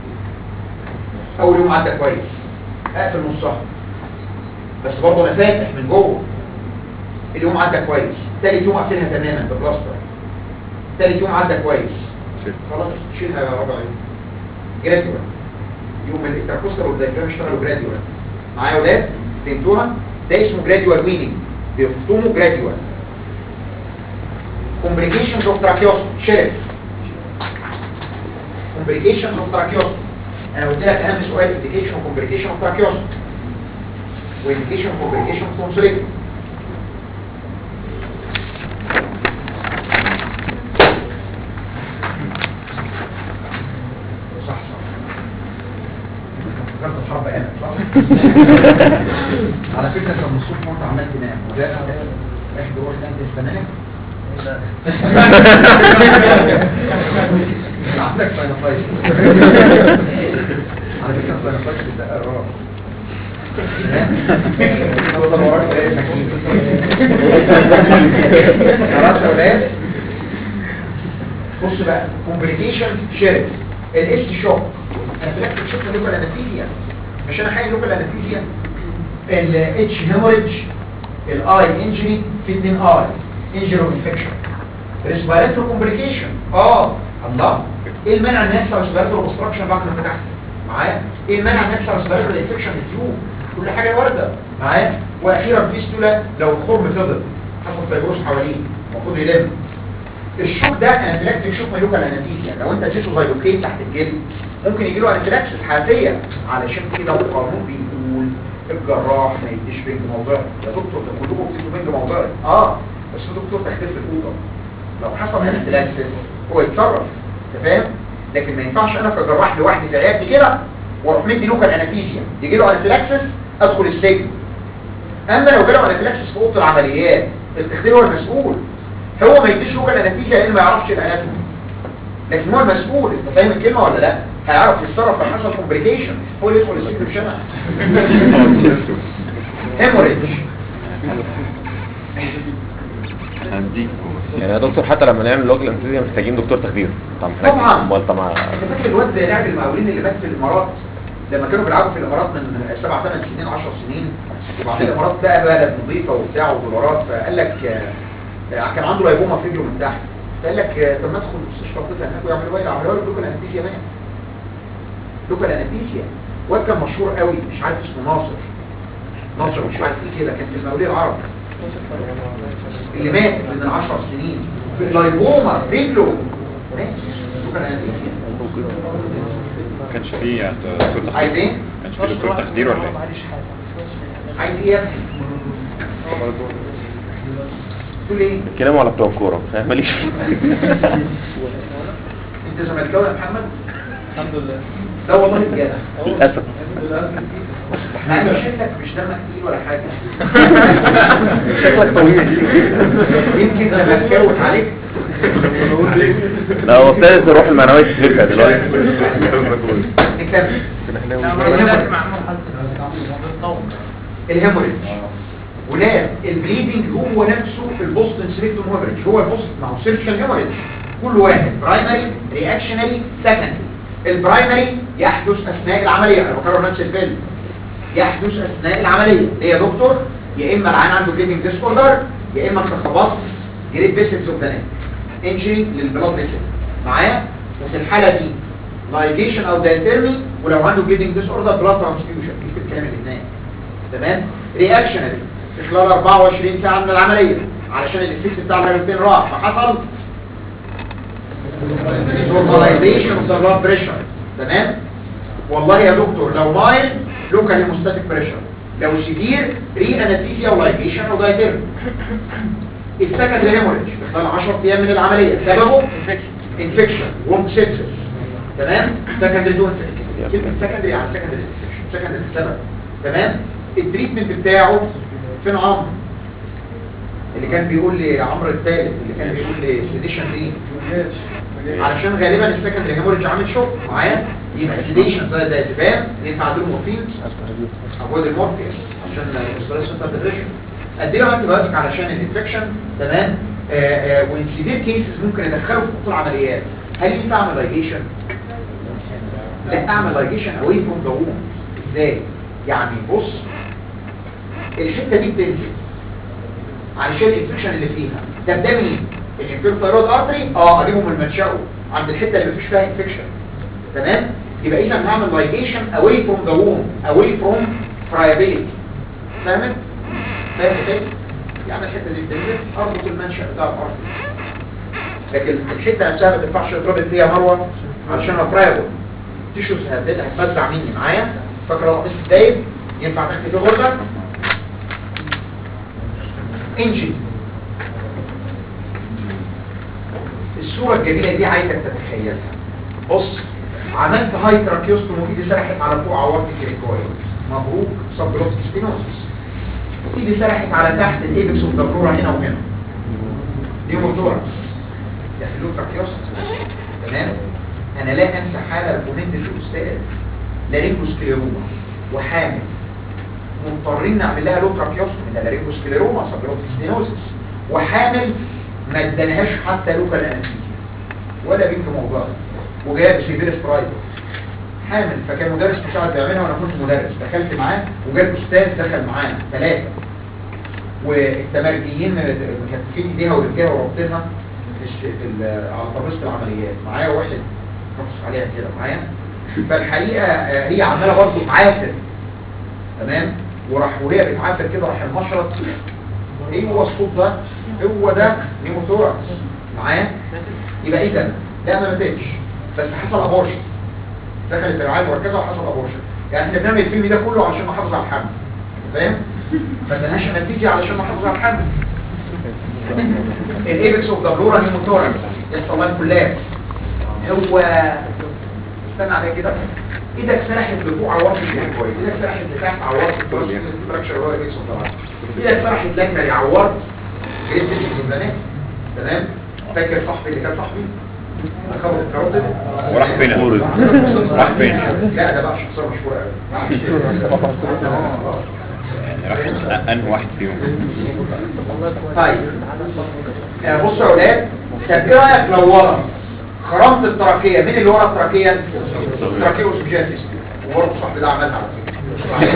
اول يوم عدى كويس اقفل نصها بس برضه انا فاتح من جوه اليوم عدى كويس تالت يوم اقفلها تماما ببلاستر تالت يوم عدى كويس خلاص شيلها يا ربع يوم جراديوال يوم الانتركوستال والدايجرام اشتغلوا جراديوال معايا يا ولاد فهمتوها ده اسمه جراديوال ويننج بيفطموا جراديوال complications of tracheostomy شرف complications of tracheostomy انا قلت لك اهم سؤال indication of complication of tracheostomy وindication of complication of tonsillectomy صح صح فكرت الحرب قامت صح على فكرة كان من الصبح وانت عمال تنام وده رايح جوه خانة الفنان عندك ساينوفايتس على فكرة الساينوفايتس ده قرار هو ده وراك ده المكين. خلاص يا ولاد بص بقى كومبليكيشنز شرب الاس شوك انا في الاخر شفت لوكال انستيزيا مش انا حاجه لوكال انستيزيا الاتش هيموريدج الاي انجري في اتنين اي انجري انفكشن ريسبيراتوري كومبليكيشن اه الله ايه المانع ان يحصل ريسبيراتوري اوبستراكشن بعد ما فتحت معايا ايه المانع ان يحصل ريسبيراتوري انفكشن في التيوب كل حاجه وارده معايا واخيرا فيستولا لو الخرم فضل حصل فيبروس حواليه المفروض يلم الشوك ده انافيلاكتيك شوك ملوكال انستيزيا لو انت اديته زيلوكين تحت الجلد ممكن يجي له انافيلاكسس حياتيه علشان كده القانون بيقول الجراح ما يديش بنج موضعي يا دكتور ده كلكم بتدوا بنج موضعي اه بس الدكتور تختلف الاوضه لو حصل انافيلاكسس هو يتصرف انت فاهم لكن ما ينفعش انا كجراح لوحدي في عيادتي كده واروح مدي لوكال انستيزيا يجي له انافيلاكسس ادخل السجن اما لو جاله انافيلاكسس في اوضه العمليات التخدير هو المسؤول هو ما يديش لوكال انستيزيا لانه ما يعرفش الاناتومي لكن هو المسؤول انت فاهم الكلمه ولا لا هيعرف يتصرف لو حصل كومبليكيشن هو اللي يدخل السجن مش انا هيموريدج يعني يا دكتور حتى لما نعمل لوكال انستيزيا محتاجين دكتور تخدير طبعا طبعاً. امال طبعا انت فاكر الواد ده لاعب المقاولين اللي مات في الامارات لما كانوا بيلعبوا في الامارات من سبع ثمان سنين 10 سنين وبعدين الامارات بقى بلد نظيفه وبتاع ودولارات فقال لك آه، آه، كان عنده لايبوما في رجله من تحت فقال لك آه، طب ما ادخل مستشفى طفل هناك ويعملوا ايه عملوا له لوكال انستيزيا مات لوكال انستيزيا واد كان مشهور قوي مش عارف اسمه ناصر ناصر مش عارف ايه كده كان في المقاولين العرب اللي مات من 10 سنين لايبوما في رجله مات لوكال انستيزيا ما كانش فيه يعني دكتور عايز تخدير ايه؟ ما كانش فيه دكتور تخدير ولا ايه؟ عايز ايه يا ابني؟ تقول ايه؟ بيتكلموا على بتوع الكوره فاهم ماليش فيه. انت زملكاوي يا محمد؟ الحمد لله لا والله بجد للاسف مع اني شايفك مش دمك تقيل ولا حاجه شكلك طويل يمكن زملكاوي عليك لا هو ابتدت الروح المعنويه تفرق دلوقتي نكمل الهيموريدج الهيموريدج ولاد البليدنج هو نفسه في البوستن سيلكتوم هيموريدج هو البوست ما هو سيرشال هيموريدج كل واحد برايمري رياكشنري سكندري البرايمري يحدث اثناء العمليه انا بكرر نفس الفيلم يحدث اثناء العمليه ليه يا دكتور يا اما العين عنده بليدنج ديس اوردر يا اما انت خبطت جريد فيسلز اوف ذا نيك انجري للبلاد فيسل معايا وفي الحاله دي لايجيشن او دايتيرمي ولو عنده بليدنج ديس اوردر بلاد ترانسفيوجن في الكلام الاثنين تمام رياكشنري في خلال 24 ساعه من العمليه علشان الافكت بتاع الهيروبين راح فحصل normalization of the blood pressure تمام والله يا دكتور لو مايل لوكال هيموستاتيك بريشر لو سيفير ري انستيزيا ولايجيشن او دايتيرم السكندري هيموريدج في خلال 10 ايام من العمليه سببه انفكشن ووند سيبسس تمام سكندري دون كلمه سكندري على سكندري انفكشن سكندري السبب تمام التريتمنت بتاعه فين عمرو اللي كان بيقول لي عمرو الثالث اللي كان بيقول لي سيديشن ايه علشان غالبا السكندري هيموريدج عامل شوك معايا يبقى سيديشن زي دايزيبام ينفع اديله مورفين افويد المورفين عشان الاسبريسو سنتر ديبريشن ادي له انتي بايوتيك علشان الانفكشن تمام وان سيفير كيسز ممكن ادخله في اوضه العمليات هل ينفع اعمل لايجيشن لا اعمل لايجيشن اواي فروم ذا ووم ازاي يعني بص الحته دي بتنزل علشان الانفكشن اللي فيها طب ده مين الانفيرثايرويد ارتري اه اجيبه من منشأه عند الحته اللي مفيش فيها انفكشن تمام يبقى اذا هعمل لايجيشن اواي فروم ذا ووم اواي فروم فرايابيلتي فاهمت فاهم كده يعني الحته دي بتنزل اربط المنشأ بتاع الارتري لكن الحته نفسها ما تنفعش تتربط فيها مروه علشان افرايبل تيشوز هتبدا هتفزع مني معايا فاكر لو قميص دايب ينفع تحت فيه غرزه انجن الصورة الجميلة دي عايزك تتخيلها بص عملت هاي تراكيوستوم وايدي سرحت على فوق عورت الكريكويد مبروك سبلوت ستينوزس ايدي سرحت على تحت الايبكس اوف ذا هنا وهنا دي موتوركس يحلوه تراكيوستوم تمام انا لا انسى حالة الكومنت الاستاذ لارينجوسكليروما وحامل مضطرين نعمل لها لو تراكيوستوم ده لارينجوسكليروما سبلوت ستينوزس وحامل ما ادانهاش حتى لوكال انستيزيا ولا بنت موضوع وجايه بسيفير سترايك حامل فكان مدرس مساعد بيعملها وانا كنت مدرس دخلت معاه وجاب استاذ دخل معانا ثلاثه والتمرجيين مكتفين ايديها ورجليها وربطينها في الش- في ال- على ترابيزه العمليات معايا واحد نقص عليها كده معايا فالحقيقه آه، هي عماله برضه تعافر تمام وراح وهي بتعافر كده راح المشرط ايه هو الصوت ده هو ده نيموثوركس معايا يبقى اذا لا ما ماتتش بس حصل ابورشن دخلت الرعايه المركزه وحصل ابورشن يعني احنا بنعمل الفيلم ده كله علشان نحافظ على الحمل فاهم ما ادناش انستيزيا علشان نحافظ على الحمل الايبكس اوف ذا بلورا نيموثوركس يحصل لها كلاب هو استنى عليا كده ايدك سرحت لفوق على وسط الكويس ايدك سرحت لتحت على وسط الفراكشر اللي هو الايبكس اوف ذا ايدك سرحت لاترالي على الورد جريد بيسك البنات تمام فاكر صاحبي اللي كان صاحبي خبط الكاروتيد وراح فين يا أورز؟ راح فين؟ لا ده بقى شخصيه مشهوره قوي راح انهي واحد فيهم طيب آه، بصوا يا اولاد طب ايه رايك لو ورا خرمت التراكيه مين اللي ورا التراكيه التراكيه وسجاتس وبرضه صاحبي ده عملها على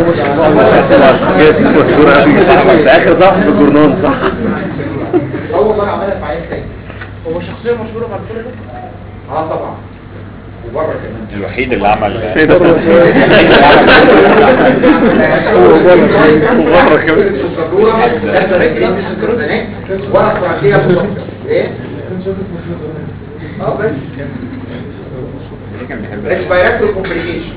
في اخر صح في الجورنال صح فكره هو بقى عملها في عيال تاني هو شخصية مشهورة بعد كل ده؟ اه طبعا وبره كمان الوحيد اللي عمل ولا التراكيه بالظبط ايه اه بس كان بيحب ريسبيراتوري كومبليكيشن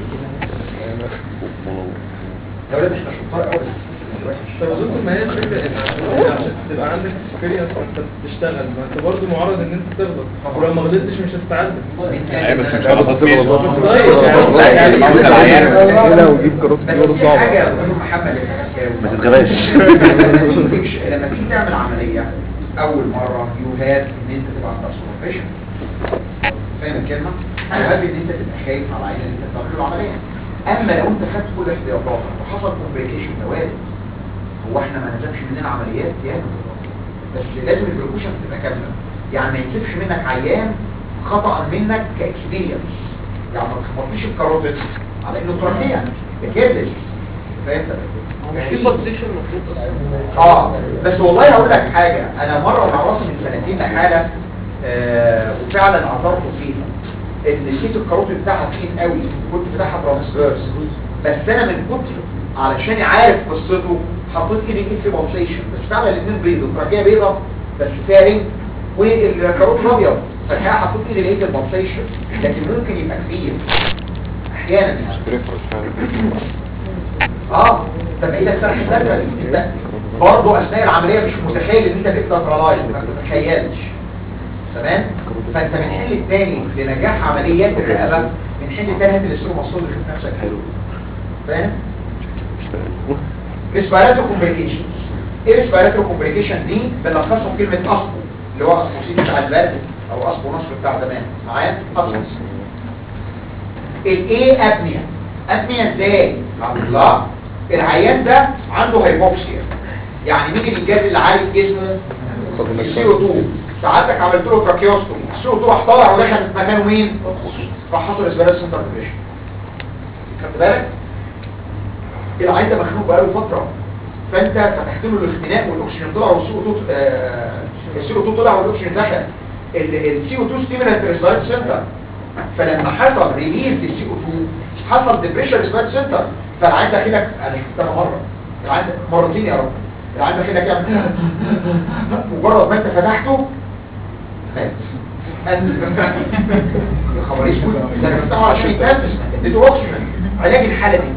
يا ولاد احنا شطار قوي طب يا دكتور ما هي الفكره ان عشان تبقى عندك اكسبيرينس وانت بتشتغل ما انت برضه معرض ان انت تغلط ولو ما غلطتش مش هتتعلم ايوه بس مش غلطات فيه بس طيب يعني لا يعني موت العيان هنا وجيب كاروت بس برضه في صعبة حاجه يا دكتور محمد ما تتغباش لما تيجي لما تيجي تعمل عمليه اول مره يو هاف ان انت تبقى عندك سوبرفيشن فاهم الكلمه؟ يو هاف ان انت تبقى خايف على العين اللي انت بتعمل له العمليه اما لو انت خدت كل احتياطاتك وحصل كومبليكيشن ده وارد هو احنا ما نزلش مننا عمليات يعني بس لازم البريكوشن تبقى كامله يعني ما ينسفش منك عيان خطا منك كاكسبيرينس يعني ما تخبطيش الكاروتيد على انه تراكيه كيرلس فهمت في بوزيشن المفروض اصلا اه بس والله هقول لك حاجة انا مرة مع راسي من سنتين حالة آه وفعلا اعترفوا فيها ان السيت الكاروتي بتاعها تخين قوي كنت بتاعها ترانسفيرس بس انا من كتر علشان عارف قصته حطيت ايدي ايد في بلسيشن بس فعلا الاثنين بيض التراكيه بيضة بس فيها رينج والكاروت ابيض فالحقيقة حطيت ايدي لقيت البلسيشن لكن ممكن يبقى كبير احيانا يعني اه طب ايدك سرح الدكتور انت برضه اثناء العمليه مش متخيل ان انت تقدر ترالايز ما تتخيلش تمام فانت من حل الثاني لنجاح عمليات الرقبه من حل الثاني هات الاستروماسول اللي في نفسك حلو فاهم ريسبيراتوري كومبليكيشن ايه ريسبيراتوري كومبليكيشن دي بنلخصه في كلمه اسبو اللي هو اسبوسيت بتاع البرد او اسبو نصر بتاع زمان معايا اسبو الايه ابنيا ابنيا ازاي الله العيان ده عنده هايبوكسيا يعني مين الانجاز اللي عالي في جسمه السي او 2 ساعتك عملت له تراكيوستومي السي او 2 راح طالع ودخل في مكانه مين راح حصل اسبيرال سنتر ديبريشن خدت بالك العيان ده مخنوق بقاله فتره فانت فتحت له الاختناق والاكسجين طلع والسي او 2 السي او 2 طلع والاكسجين دخل السي او 2 ستيمولانت ريسبيرال سنتر فلما حصل ريليز للسي او 2 حصل ديبريشن ريسبيرال سنتر فالعين داخلك انا شفتها مره العين مرتين يا رب العين داخلك يعمل مجرد ما انت فتحته مات مات يا خبر اسود ده انا بفتحه عشان يتنفس اديته اكسجين علاج الحاله دي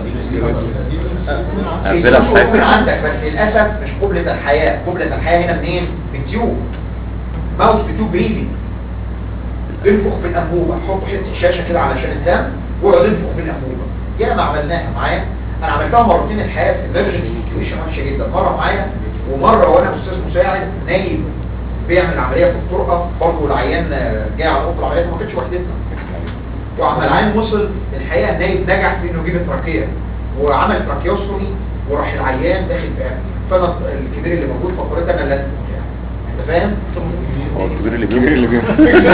أنزلها في التيوب حاجة. عندك بس للاسف مش قبلة الحياة قبلة الحياة هنا منين؟ من التيوب ماوس بتيوب بريدنج انفخ في الانبوبة حط حتة شاشة كده علشان الدم واقعد انفخ في الانبوبة يا ما عملناها معايا انا عملتها مرتين الحياة في emergency سيتويشن وحشة جدا مرة معايا ومرة وانا استاذ مساعد نايم بيعمل عملية في الطرقة برضه العيان آه، جاي على اوضه العمليات ما كانتش وحدتنا وعمل العيان وصل الحقيقة النايب نجح في انه يجيب التراكية وعمل تراكيوستومي وراح العيان داخل في فانا الكبير اللي موجود فقريت انا لازم يعني انت فاهم؟ هو الكبير اللي الكبير اللي بيموت بيموت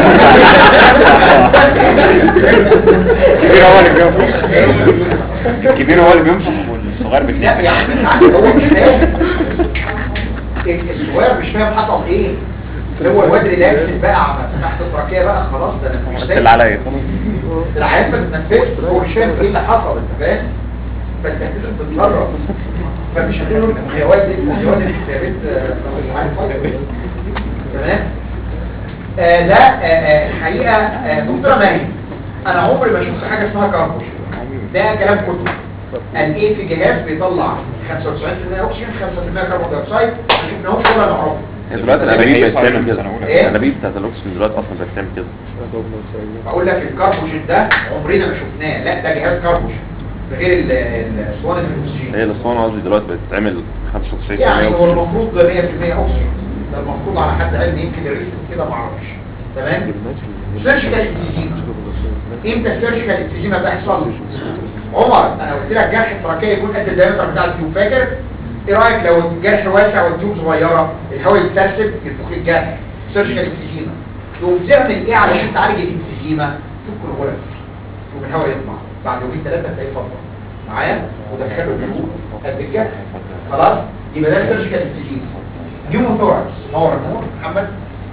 الكبير هو اللي بينفخ الكبير هو اللي بينفخ والصغير لا بيتنفخ يعني بالعكس هو مش فاهم الصغير مش فاهم حصل ايه هو الواد ريلاكس بقى عمل تحت التراكية بقى خلاص ده انا مش بس اللي عليا العيان ما تتنفسش هو مش فاهم ايه اللي حصل انت فاهم فانت لازم تتصرف فمش هتقول له انت يا واد يا واد انت يا بنت آه، مش عارف ايه. تمام آه، ده آه، آه، الحقيقه آه، دكتوره مريم انا عمري ما شفت حاجه اسمها كاربوش ده كلام كتب قال ايه في جهاز بيطلع 95% اكسجين 5% كربون دايوكسيد ما شفناهوش ولا نعرفه هي دلوقتي الانابيب بقت تعمل كده إيه؟ الانابيب بتاعت الاكسجين دلوقتي اصلا بقت تعمل كده بقول لك الكربوجين ده عمرنا ما شفناه لا ده جهاز كربوجين ده غير ال- الاسوان الاكسجين هي الاسطوانه قصدي دلوقتي بقت تعمل 95% يعني هو اكسجين المفروض ده 100% اكسجين ده المفروض على حد علمي يمكن الريست كده ما اعرفش تمام سيرجيكال اكسجيما امتى السيرجيكال اكسجيما بيحصل عمر انا قلت لك جرح التراكيه يكون قد الدايمتر بتاع التيوب فاكر ايه رايك لو الجرح واسع والتيوب صغيره الهواء يتسرسب يفك الجرح سيرجيكال اكسجيما تقوم تعمل ايه علشان تعالج الاكسجيما فك الغرز يقوم الهواء يطلع بعد يومين ثلاثه تلاقيه فضل معايا ودخله الجروب قد الجرح خلاص يبقى ده سيرجيكال اكسجيما نيوموثوركس نور النور محمد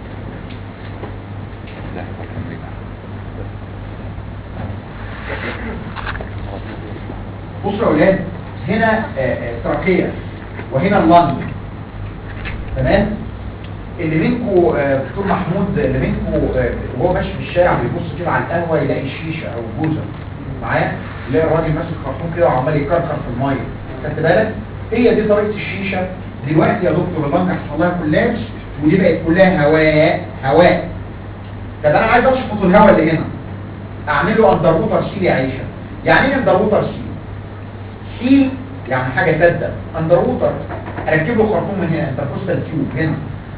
بصوا يا اولاد هنا آه، آه، تراكية وهنا اللنج تمام اللي منكم دكتور محمود اللي منكم وهو ماشي في الشارع بيبص كده على القهوه يلاقي الشيشه او الجوزه معايا يلاقي الراجل ماسك خرطوم كده وعمال يكركر في الميه خدت بالك هي دي طريقه الشيشه دلوقتي يا دكتور اللنج حصل لها كولابس ودي بقت كلها هواء هواء طب انا عايز اشفط الهواء اللي هنا اعمل له اندر ووتر سيل يا عيشه يعني ايه اندر ووتر سيل سيل يعني حاجه سادة اندر ووتر اركب له خرطوم من هنا انتركوستال تيوب هنا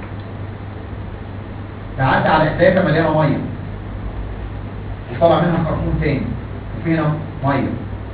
تعدي على ازازه مليانه ميه وطلع منها خرطوم تاني وفي هنا ميه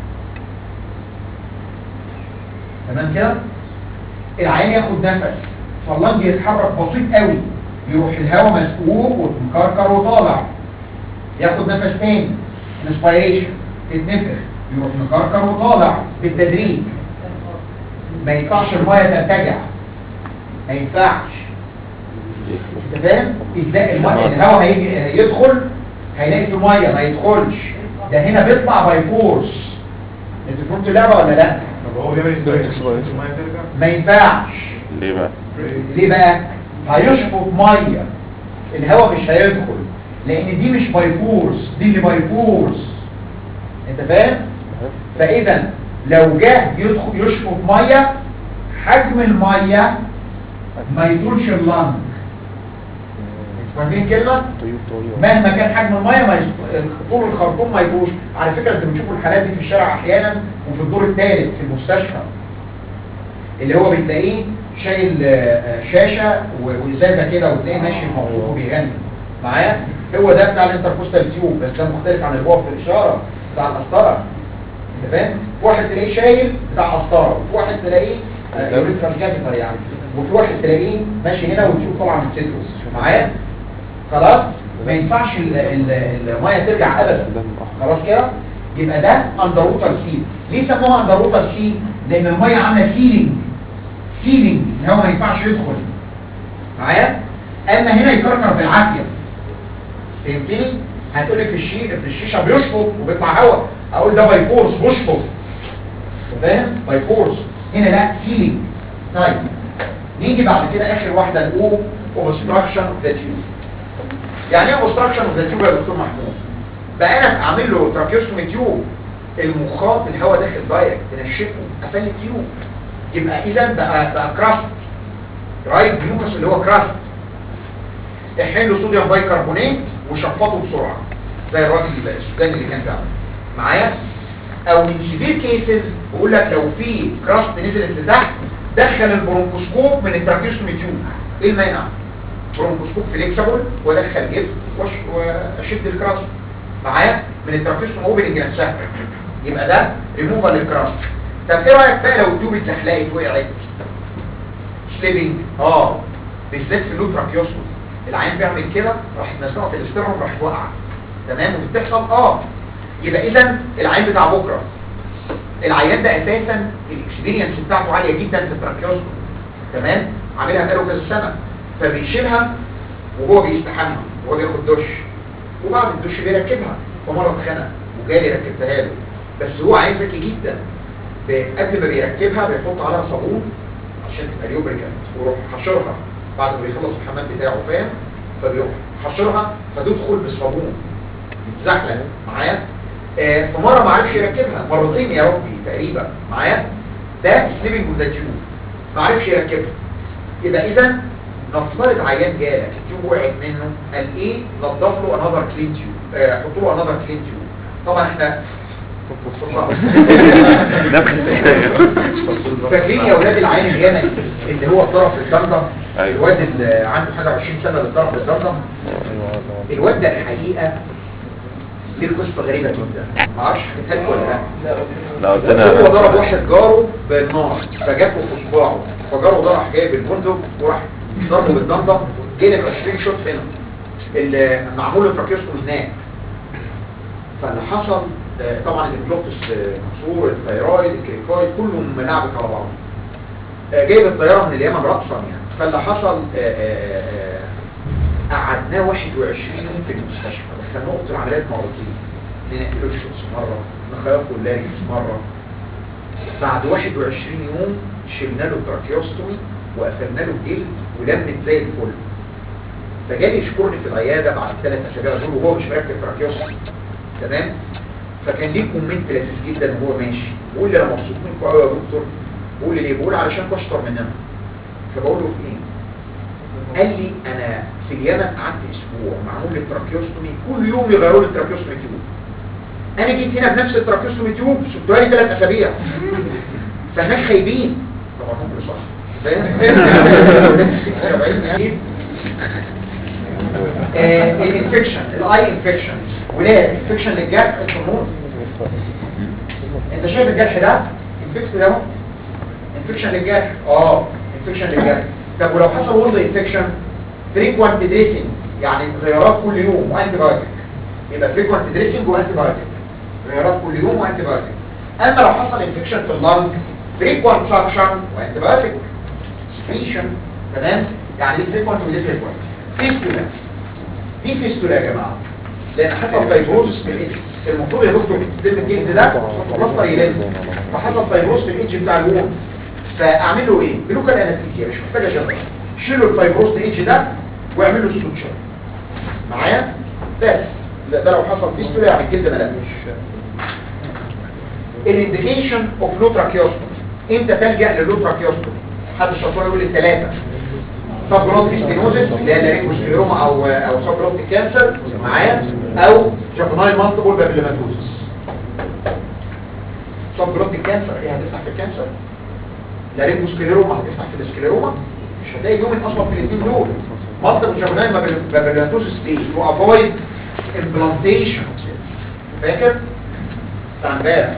تمام كده العين ياخد نفس فاللنج يتحرك بسيط قوي يروح الهواء مسقوق ومكركر وطالع ياخد نفس تاني انسبيريشن تتنفخ يروح مكركر وطالع بالتدريج ما ينفعش الميه ترتجع ما ينفعش انت فاهم ازاي الميه الهواء هيجي هيدخل هيلاقي في ميه ما يدخلش ده هنا بيطلع باي فورس انت فهمت اللعبه ولا لا طب هو بيعمل ازاي الميه ترجع ما ينفعش ليه بقى ليه بقى هيشفط ميه الهواء مش هيدخل لان دي مش باي فورس دي اللي باي فورس انت فاهم فاذا لو جه يدخل يشفط ميه حجم الميه ما يطولش اللنج فاهمين كلمه مهما كان حجم الميه ما يست... طول الخرطوم ما يطولش على فكره انتوا بتشوفوا الحالات دي في الشارع احيانا وفي الدور الثالث في المستشفى اللي هو بتلاقيه شايل آه، آه، شاشه و- وازازه كده وتلاقيه ماشي مبسوط وبيغني معايا هو ده بتاع الانتركوستال تيوب بس ده مختلف عن اللي هو في الاشاره بتاع القسطره انت فاهم في واحد تلاقيه شايل بتاع قسطره وفي واحد تلاقيه يوريثرال كابيتال يعني وفي واحد تلاقيه ماشي هنا وتشوف طبعا من صدره معايا خلاص ما ينفعش ال- ال- الميه ترجع ابدا خلاص كده يبقى ده اندر ووتر سيل ليه سموها اندر ووتر سيل لان الميه عامله سيلينج سيلينج الهواء ما ينفعش يدخل معايا اما هنا يكركر بالعافيه فهمتني هتقول لي في الشي في الشيشه بيشفط وبيطلع هواء اقول ده باي فورس بيشفط فاهم باي فورس هنا لا سيلينج طيب نيجي بعد كده اخر واحده الاو اوبستراكشن اوف ذا تيوب يعني ايه اوبستراكشن اوف ذا تيوب يا دكتور محمود بقى انا اعمل له تراكيوستومي تيوب المخاط الهواء داخل دايركت تنشفه قفل التيوب يبقى اذا بقى بقى كراست رايت جلوكوس اللي هو كراست احمل له صوديوم بايكربونات وشفطه بسرعه زي الراجل السوداني اللي كان بيعمل معايا او من سيفير كيسز بقول لك لو في كراست نزلت لتحت دخل البرونكوسكوب من التراكيوستومي تيوب ايه المانع برونكوسكوب فليكسبل وادخل جلد وأش- واشد الكراست معايا من التراكيوستوم اوبننج نفسها يبقى ده ريموفال للكراست طب ايه رايك بقى لو التيوب اتزحلقت وقعت سليبنج اه بالذات في اللو تراكيوستوم العين بيعمل كده راح مزنوقه في الاسترن راح واقعه تمام وبتحصل اه يبقى اذا العين بتاع بكره العيان ده اساسا الاكسبيرينس بتاعته عاليه جدا في التراكيوستوم تمام عاملها بقاله كذا سنه فبيشيلها وهو بيستحمى وهو بياخد دش وبعد الدش بيركبها فمره اتخنق وجالي ركبتها له بس هو عايز ذكي جدا ب- قبل ما بيركبها بيحط عليها صابون عشان تبقى ليوبريكانت ويروح حشرها بعد ما بيخلص الحمام بتاعه فاهم فبيروح حشرها فتدخل بالصابون يتزحلق معايا آه، فمره ما عرفش يركبها مرتين يا ربي تقريبا معايا ده سليبنج اوف ذا تيوب ما عرفش يركبها يبقى اذا نفترض عيان جالك التيوب وقعت منه قال ايه نضف له انذر كلين تيوب آه، حط له انذر كلين تيوب طبعا احنا نفخ السحايا فاكرين يا اولاد العين اليمني اللي هو اتضرب بالدمدم أيوة. الواد اللي عنده حاجه 20 سنه اللي اتضرب بالدمدم الواد ده الحقيقه ليه قصه غريبه جدا ما اعرفش حكيتها لكم ولا لا لا قلت هو ضرب انا واحد جاره بالنار فجابه في صباعه فجاره ده راح جايب البندق وراح ضربه بالدمدم جالب 20 شوط هنا اللي معمول له تراكيوستوم هناك فاللي حصل آه، طبعا البلوتس مكسور الثيرويد الكريكويد كله ملعبك على بعض آه، جايب الطياره من اليمن رأسا يعني فاللي حصل آه، آه، آه، قعدناه 21 يوم في المستشفى دخلناه اوضه العمليات مرتين ننقله الشوتس مره نخيطه اللاريكس مره بعد 21 يوم شلنا له التراكيوستومي وقفلنا له الجلد ولمت زي الفل فجالي يشكرني في العياده بعد ثلاث اسابيع دول وهو مش مركب تراكيوستومي تمام فكان ليه كومنت لذيذ جدا وهو ماشي بيقول لي انا مبسوط منكم قوي يا دكتور بقول لي ليه بقول علشان اشطر مننا فبقول له في ايه قال لي انا في اليمن قعدت اسبوع معمول لي التراكيوستومي كل يوم يغيروا لي التراكيوستومي تيوب انا جيت هنا بنفس التراكيوستومي تيوب سبتوها لي ثلاث اسابيع فهناك خايبين طبعا هم صح فاهم يعني الانفكشن الاي انفكشن ولاد انفكشن للجرح الهرمون انت شايف الجرح ده انفكت ده اهو انفكشن للجرح اه انفكشن للجرح طب ولو حصل وند انفكشن فريكوانت دريسنج يعني غيارات كل يوم وانتي بايوتيك يبقى فريكوانت دريسنج وانتي بايوتيك غيارات كل يوم وانتي بايوتيك اما لو حصل انفكشن في اللنج فريكوانت سكشن وانتي بايوتيك سكريشن تمام يعني دي فريكوانت ودي فريكوانت فيستولا دي فيستولا يا جماعه لان حصل فايبروز في الايدج المفروض يا دكتور سن الجلد ده مصدر يلز فحصل فايبروز في الايدج بتاع الوون فاعمل له ايه بلوكال انستيزيا مش محتاجه جنرال شيلوا الفايبروز في الايدج ده واعملوا له سوتشر معايا بس ده, ده لو حصل فيستولا يعني الجلد ملمش الانديكيشن اوف لو تراكيوستومي امتى تلجا للو تراكيوستومي حد شاطر يقول لي ثلاثه سبلوتيك ستينوزيس اللي هي لارينجوسكليروما او او سبلوتيك كانسر معايا او جافنايل مالتيبل بابيلوماتوزس سبلوتيك كانسر ايه هتفتح في الكانسر لارينجوسكليروما هتفتح في السكليروما مش هتلاقي يوم اصلا في الاثنين دول مالتيبل جافنايل بابيلوماتوزس ليه تو افويد امبلانتيشن فاكر بتاع امبارح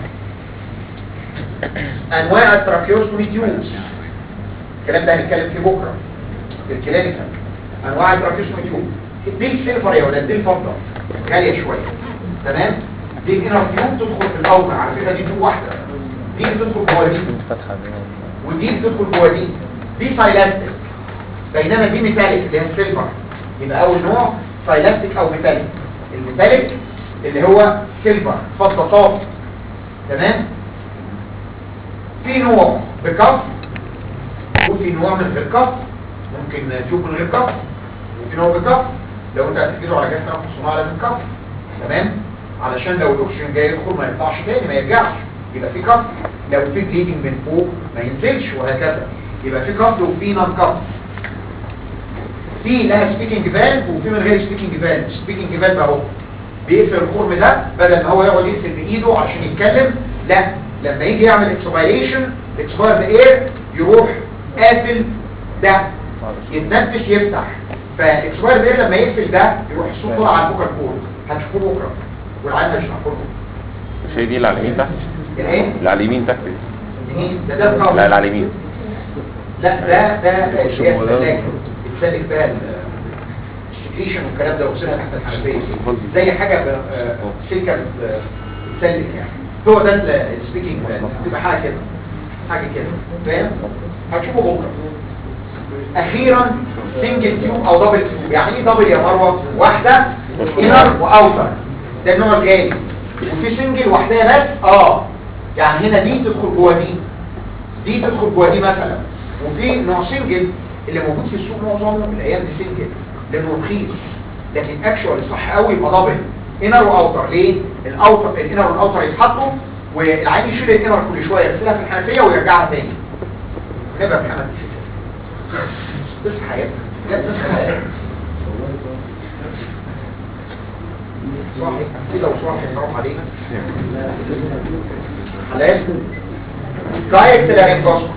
انواع التراكيوستومي تيوبس الكلام ده هنتكلم فيه بكره في الكلينيكال انواع التراكيوستومي تيوب دي السيلفر يا ولاد دي الفضه غاليه شويه تمام دي الانر تيوب تدخل في الاوتر على فكره دي تيوب واحده دي بتدخل جوه دي ودي بتدخل جوه دي دي سايلاستيك بينما دي ميتاليك اللي هي السيلفر يبقى اول نوع سايلاستيك او ميتاليك الميتاليك اللي هو سيلفر فضه صافي تمام في نوع بكف وفي نوع من غير كف ممكن تيوب من غير كف وفي نوع بكف لو انت هتحجزه على جهاز تنفس صناعي لازم كف تمام علشان لو الاكسجين جاي يدخل ما يطلعش تاني ما يرجعش يبقى في كف لو في بليدنج من فوق ما ينزلش وهكذا يبقى في كف وفي نون كف في لها سبيكنج فالف وفي من غير سبيكنج فالف سبيكنج فالف اهو بيقفل الخرم ده بدل ما هو يقعد يقفل بايده عشان يتكلم لا لما يجي يعمل اكسبيريشن اكسباير اير يروح قافل ده يتنفس يفتح فاكسباير اير لما يقفل ده يروح الصوت طالع على البوكال كورد هتشوفوه بكره والعيال مش هنقوله مش هي دي اللي على اليمين تحت الايه اللي على اليمين تحت دي. منين ده ده لا القبر اللي على اليمين لا ده ده اللي هي السلاك بتسلك بقى ال- السكريشن والكلام ده وصلها تحت الحنفيه زي حاجه ب- آه، سلكه بت- بتسلك يعني هو ده السبيكينج بتبقى حاجه كده حاجه كده فاهم هتشوفه بكره اخيرا سنجل تيوب او دبل تيوب يعني ايه دبل يا مروه واحده انر واوتر ده النوع الغالي وفي سنجل واحده بس اه يعني هنا دي تدخل جوه دي دي تدخل جوه دي مثلا وفي نوع سنجل اللي موجود في السوق معظمه الايام دي سنجل لانه رخيص لكن اكشوال صح قوي يبقى دبل انر واوتر ليه الاوتر الانر والاوتر يتحطوا والعين يشيل الانر كل شويه يغسلها في الحنفيه ويرجعها تاني نبقى محمد بس حياتنا بجد بس حياتنا صاحي كده وصاحي حرام علينا حلال دايركت لارنجوسكوبي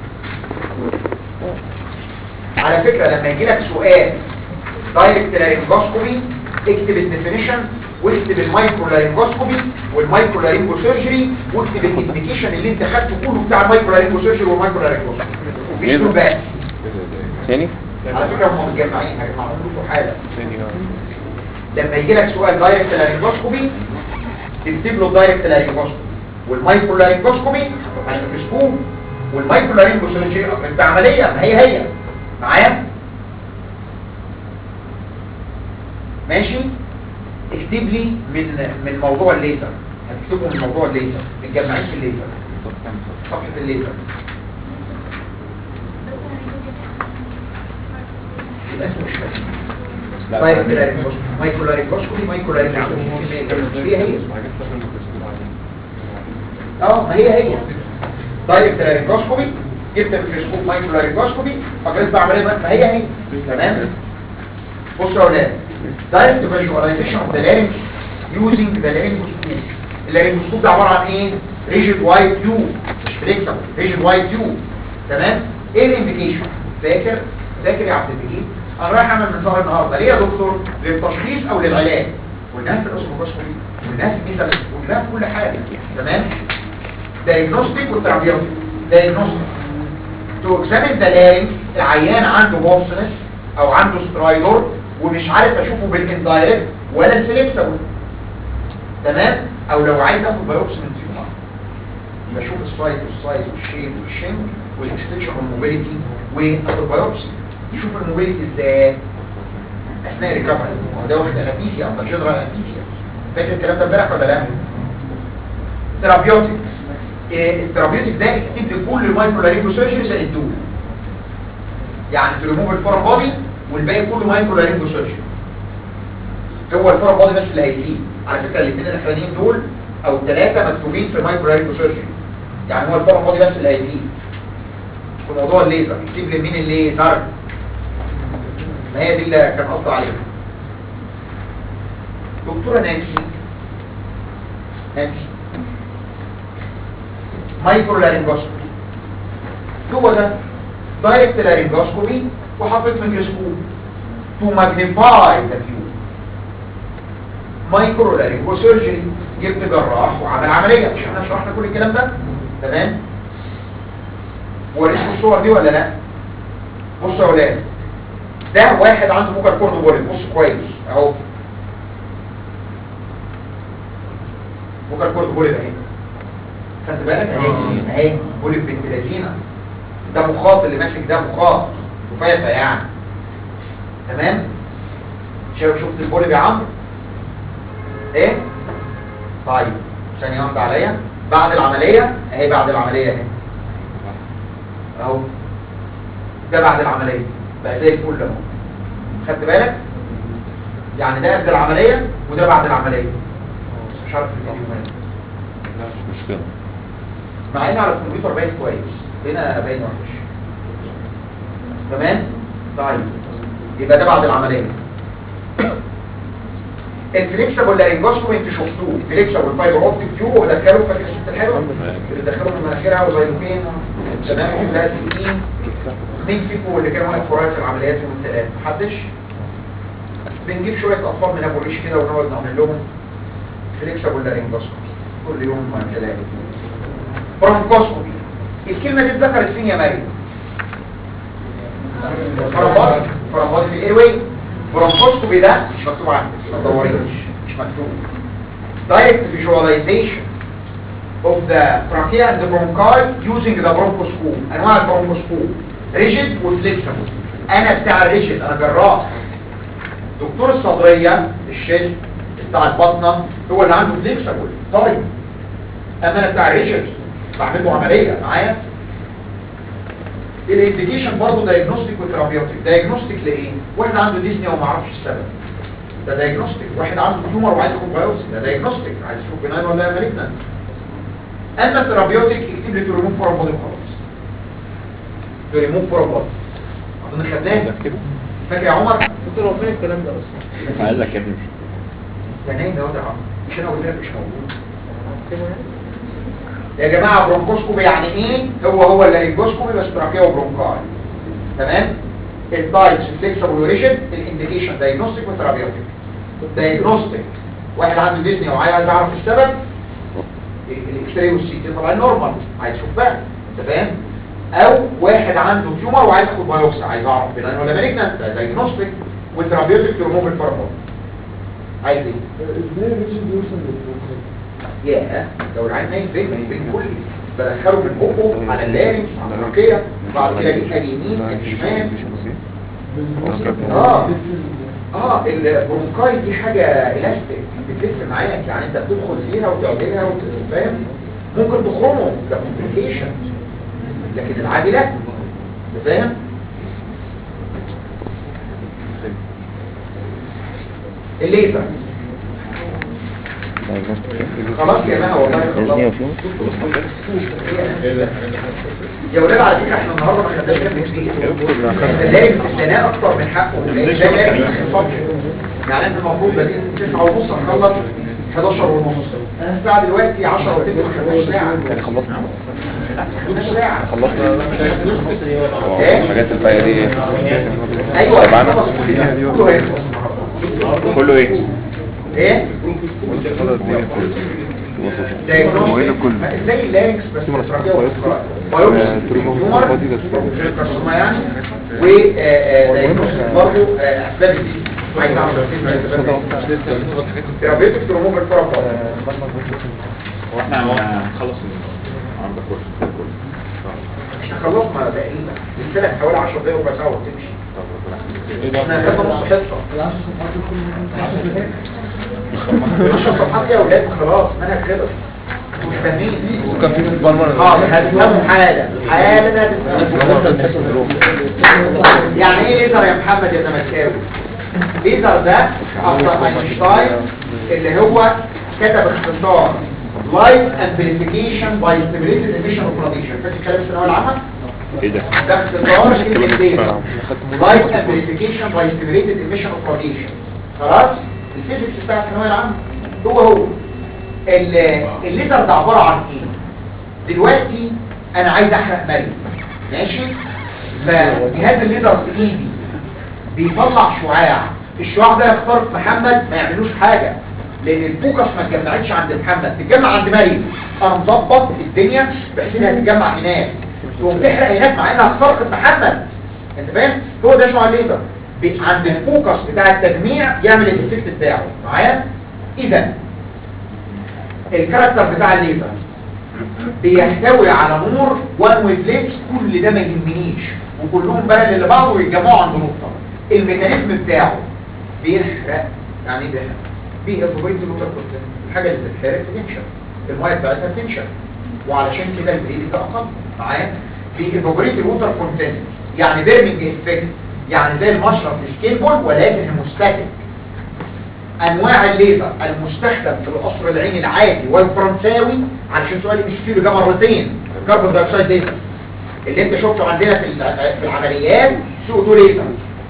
على فكرة لما يجي لك سؤال دايركت لارنجوسكوبي اكتب الديفينيشن واكتب المايكرو لارنجوسكوبي والمايكرو لارنجو سيرجري واكتب الانديكيشن اللي انت خدته كله بتاع المايكرو لارنجو سيرجري والمايكرو لارنجوسكوبي مفيش دول بس تاني على فكرة هم متجمعين هجمعهم لكم حالا تاني اه لما يجي لك سؤال دايركت لارنجوسكوبي تكتب له الدايركت لارنجوسكوبي والمايكرو لارنجوسكوبي على الميكروسكوب والمايكرو لارنجوسيرجي انت عمليه ما هي هي معايا ماشي اكتب لي من من موضوع الليزر هتكتبه من موضوع الليزر متجمعين في الليزر صفحه الليزر يبقى انتوا مش فاهمين دايركت لارنجوسكوبي مايكرو لارنجوسكوبي مايكرو لارنجوسكوبي هي هي اه ما هي هي دايركت لارنجوسكوبي جبت الميكروسكوب مايكرو لارنجوسكوبي فكرت بعمليه ما هي هي تمام بصوا يا اولاد دايركت فيجواليزيشن اوف ذا لارنج يوزنج ذا لارنجوسكوب اللارنجوسكوب ده عباره عن ايه ريجيد وايت تيوب مش فليكسبل ريجيد وايت تيوب تمام ايه الانديكيشن فاكر فاكر يا عبد المجيد انا رايح اعمل منظار النهارده ليه يا دكتور للتشخيص او للعلاج والناس في الاسموجوسكوبي والناس في الميزه والناس في كل حاجه تمام diagnostic والترابيوتيك diagnostic to examine the larynx العيان عنده بورسنس او عنده سترايدور ومش عارف اشوفه بالاندايركت ولا الفليكسبل تمام او لو عايز اخد بايوبسي من تيومر يبقى اشوف السايز والسايز والشيب والشنك والاكستنشن والموبيليتي واخد بايوبسي يشوف الموبيليتي ازاي اثناء الريكفري ده واخد انستيزيا او جنرال انستيزيا فاكر الكلام ده امبارح ولا لا ثيرابيوتيك إيه الثيرابيوتيك ده اكتب لي كل المايكرو لارينجو سيرجري زائد دول يعني تريموف الفورم بودي والباقي كله مايكرو لارينجو سيرجري هو الفورم بودي بس اللي هيزيد على فكره الاثنين الاخرانيين دول او الثلاثه مكتوبين في مايكرو لارينجو سيرجري يعني هو الفورم بودي بس اللي هيزيد في موضوع الليزر اكتب لي مين الليزر ما هي دي اللي كان قصدي عليها دكتوره نانسي نانسي مايكرو لارنجوسكوبي هو ده دايركت لارنجوسكوبي وحطيت ميكروسكوب تو ماجنيفاي ذا فيو مايكرو لارنجو سيرجري جبت جراح وعمل عمليه مش احنا شرحنا كل الكلام ده تمام وريتكم الصور دي ولا لا بصوا يا اولاد ده واحد عنده فوكال كورد بوليت بص كويس اهو فوكال كورد بوليت اهي خدت بالك اهي اهي بوليت بنت لذينه ده مخاط اللي ماسك ده مخاط مفاتة يعني تمام شايف شفت البوليت يا عمرو ايه طيب ثانيه واحده عليا بعد العمليه اهي بعد العمليه اهي اهو ده بعد العمليه بقى زي الفل اهو خدت بالك يعني ده قبل العمليه وده بعد العمليه مش عارف الفيديو مال مش مشكلة مع ان على الكمبيوتر باين كويس هنا باين وحش تمام طيب يبقى ده بعد العمليه الفليكسبل لارنجوسكومي انتوا شفتوه فليكسبل فايبر اوبتيك تيوب ودخلوا فاكر الست الحلوه اللي دخلوا من مناخيرها وزيلوفين تمام يجيب لها سكين مين فيكم اللي كان واقف ورايا في العمليات يوم الثلاث محدش بنجيب شويه اطفال من ابو ريش كده ونقعد نعمل لهم فليكسبل لارنجوسكومي كل يوم ما تلاقي برونكوسكوبي الكلمه دي اتذكرت فين يا مريم فرمبات فرمبات في الايروي برونكوسكوبي ده مش مكتوب عندك ما تدوريش مش مكتوب direct visualization of the trachea and the bronchi using the bronchoscope انواع البرونكوسكوب ريجيد وفليكسبل انا بتاع الريجيد انا جراح دكتور الصدريه الشيست بتاع البطنه هو اللي عنده فليكسبل طيب اما انا بتاع الريجيد بعمل له عمليه معايا الانديكيشن برضه دايجنوستيك وثيرابيوتيك دايجنوستيك لايه واحد عنده ديزني وما يعرفش السبب ده دايجنوستيك واحد عنده تيومر وعايز ياخد بايوبسي ده دايجنوستيك عايز يشوف بناين ولا مالجنانت اما ثيرابيوتيك اكتب لي تو ريموف فورم بودي وخلاص تو ريموف فورم بودي اظن خدناه فاكر يا عمر دكتور هو فين الكلام ده اصلا؟ قال لك يا ابني مش ده نايم يا واد يا عمر مش انا قلت لك مش موجود اكتبه يعني؟ يا جماعة برونكوسكوبي يعني ايه هو هو اللارينجوسكوبي بس تراكيه وبرونكاي تمام التايبس فليكسبل وريجيد الانديكيشن دايجنوستيك وثيرابيوتيك دايجنوستيك واحد عنده ديزني وعايز يعرف السبب الاكس راي والسي تي طبعا نورمال عايز يشوف بقى انت فاهم او واحد عنده تيومر وعايز ياخد بايوبسي عايز يعرف بناين ولا مالجنانت ده دايجنوستيك والثيرابيوتيك تو ريموف الفارمون عايز ايه ازاي الريجن يوصل للبروكين؟ ياه لو العين نايم بين بين كل بدخله من بقه على اللارنكس على الرقيه بعد كده اجي اجي يمين اجي شمال اه اه البرونكاي دي حاجه الاستيك بتلف معاك يعني انت بتدخل فيها وتعدلها وتفهم ممكن تخرمه ده كومبليكيشن لكن العادي لا انت فاهم الليزر خلاص يا جماعه والله خلاص يا ولاد على فكره احنا النهارده ما خدناش كام كتير اللارنكس استناه اكتر من حقه لان ده لارنكس فانكشن يعني انت المفروض بادئين 9 ونص هنخلص 11 ونص الساعه دلوقتي 10 وتلت ما خدناش ساعه يعني خلصنا ما خدناش ساعه خلصنا ايه الحاجات الباقية دي ايه؟ ايوه معانا؟ هيخلص كل ده كله هيخلص النهارده كله ايه؟ ايه موينة كله. دايجنوستيك زي اللارنكس بس تيومر تراكيه بايوبسي. بايوبسي آه، تروما تيومر بودي ده كارسوما يعني و دايجنوستيك برضه اسباب الديزيز عايز اعرف ثيرابيوتيك تو ريموف الفرق واحنا هنخلص العرض كله احنا خلصنا تقريبا السنه حوالي 10 دقايق ربع ساعه وتمشي احنا خدنا نص حصه 10 صفحات يا اولاد خلاص منهج خلص مش فاهمين وكان في سبارمر اه هتفهموا حالا حالا هتفهموا يعني ايه ليزر يا محمد يا زملكاوي ليزر ده اصلا اينشتاين اللي هو كتب اختصار لايت امبليفيكيشن باي ستيميليتد ايميشن اوف راديشن فاكر كلام الثانويه العامه ايه ده؟ ده اختصار كلمه ليزر لايت امبليفيكيشن باي ستيميليتد ايميشن اوف راديشن خلاص الفيزيكس بتاع الثانويه العامه هو هو ال- الليزر ده عباره عن ايه دلوقتي انا عايز احرق مريم ماشي فجهاز الليزر في ايدي بيطلع شعاع الشعاع ده يخترق محمد ما يعملوش حاجه لان الفوكس ما اتجمعتش عند محمد تتجمع عند مريم انا مظبط الدنيا بحيث انها تتجمع هناك تقوم تحرق هناك مع انها اخترقت محمد انت فاهم هو ده شعاع الليزر بي- عند الفوكس بتاع التجميع يعمل الايفكت بتاعه معايا اذا الكاركتر بتاع الليزر بيحتوي على نور وان ويف لينس كل ده ما يهمنيش وكلهم بلد لبعض ويتجمعوا عند نقطه الميكانيزم بتاعه بيحرق يعني ايه بيحرق بيهفوريت الوتر كونتنت الحاجه اللي بتتحرق تنشن الميه بتاعتها تنشن وعلشان كده البريد ده اقل معايا بيهفوريت الوتر كونتنت يعني بيرمنج افكت يعني زي المشرب السكين بول ولكن هيموستاتيك انواع الليزر المستخدم في القصر العيني العادي والفرنساوي علشان سؤال ام سي كيو جه مرتين الكربون دايوكسيد ليزر اللي انت شفته عندنا في الع- في العمليات سو تو ليزر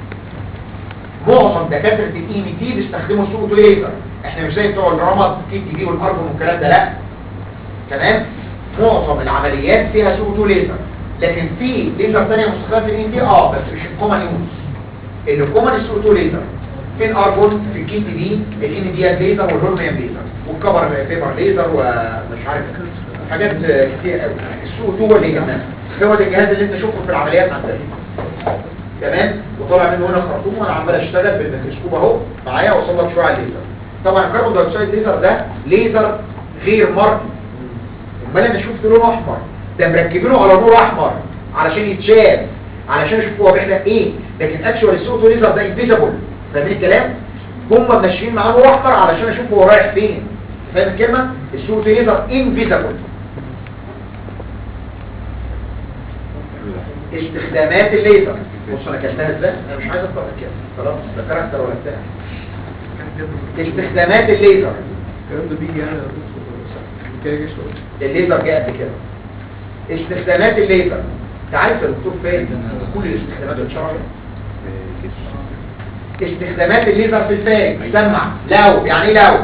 معظم دكاتره الاي ام تي بيستخدموا سو تو ليزر احنا مش زي بتوع الرمد كي تي بي والارجون والكلام ده لا تمام معظم العمليات فيها سو تو ليزر لكن في ليزر ثانيه مستخدمه في الاي ام تي اه بس مش الكومن يوز اللي كومن السو تو ليزر في الارجون في الكي تي بي الان دي ليزر والهورميان ليزر والكبر فيبر ليزر ومش عارف حاجات كتير قوي السو تو اللي يهمنا هو ده الجهاز اللي انت شفته في العمليات عندنا تمام وطلع منه هنا خرطوم وانا عمال اشتغل بالميكروسكوب اهو معايا واوصل لك شويه على الليزر طبعا الكربون دايوكسيد ليزر ده ليزر غير مرئي امال انا شفت لونه احمر ده مركبينه على نور احمر علشان يتشاف علشان اشوف هو بيحرق ايه لكن اكشوال السوتو ليزر ده انفيزبل فاهمين الكلام هم ماشيين معاه نور احمر علشان اشوف هو رايح فين فاهم الكلمه السوتو ليزر انفيزبل استخدامات الليزر بص انا كتبتها ازاي انا مش عايز اقرا كده خلاص ده كاركتر ولا بتاع استخدامات الليزر الكلام ده بيجي يعني يا دكتور كده جه شويه الليزر جه قبل كده استخدامات الليزر انت عارف يا دكتور فين كل الاستخدامات اللي اتشرحت استخدامات الليزر في الفارج سمع لو يعني ايه لو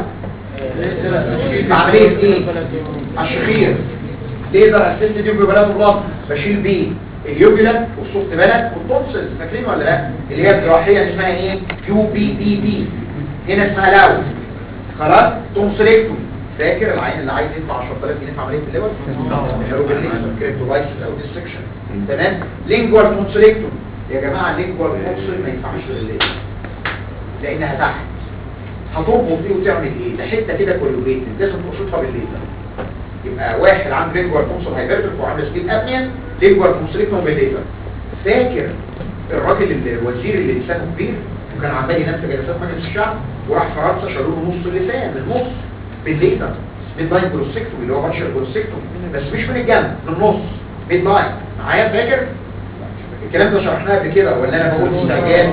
في عمليه ايه الشخير ليزر اسيست ديوبيولات بلاد بشيل بيه اليوبيولات والسوفت بلد والتونسلز فاكرين ولا لا اللي هي جراحيا اسمها ايه يو بي بي بي هنا اسمها لو خلاص تونسلكتومي فاكر العين اللي عايز يدفع 10000 جنيه في عمليه الليفر هيروح الليزر كريبتولايسيس او ديسكشن تمام لينجوال تونسلكتومي يا جماعه اللينجوال تونسل ما ينفعش للليزر لانها تحت هتربط ايه وتعمل ايه ده حته كده كوليوجيتد لازم تقصدها بالليزر يبقى واحد عنده لينجوال تونسل هايبرتروف وعامل سليب ابنيا لينجوال تونسلكتوم بالليزر فاكر الراجل اللي الوزير اللي لسانه كبير وكان عمال ينام في جلسات مجلس الشعب وراح فرنسا شالوا له نص اللسان من النص بالليزر ميد لاين بروسكتوم اللي هو بارشل بروسكتوم بس مش من الجنب من النص ميد لاين معايا فاكر الكلام ده شرحناه قبل كده ولا انا بقول استعجال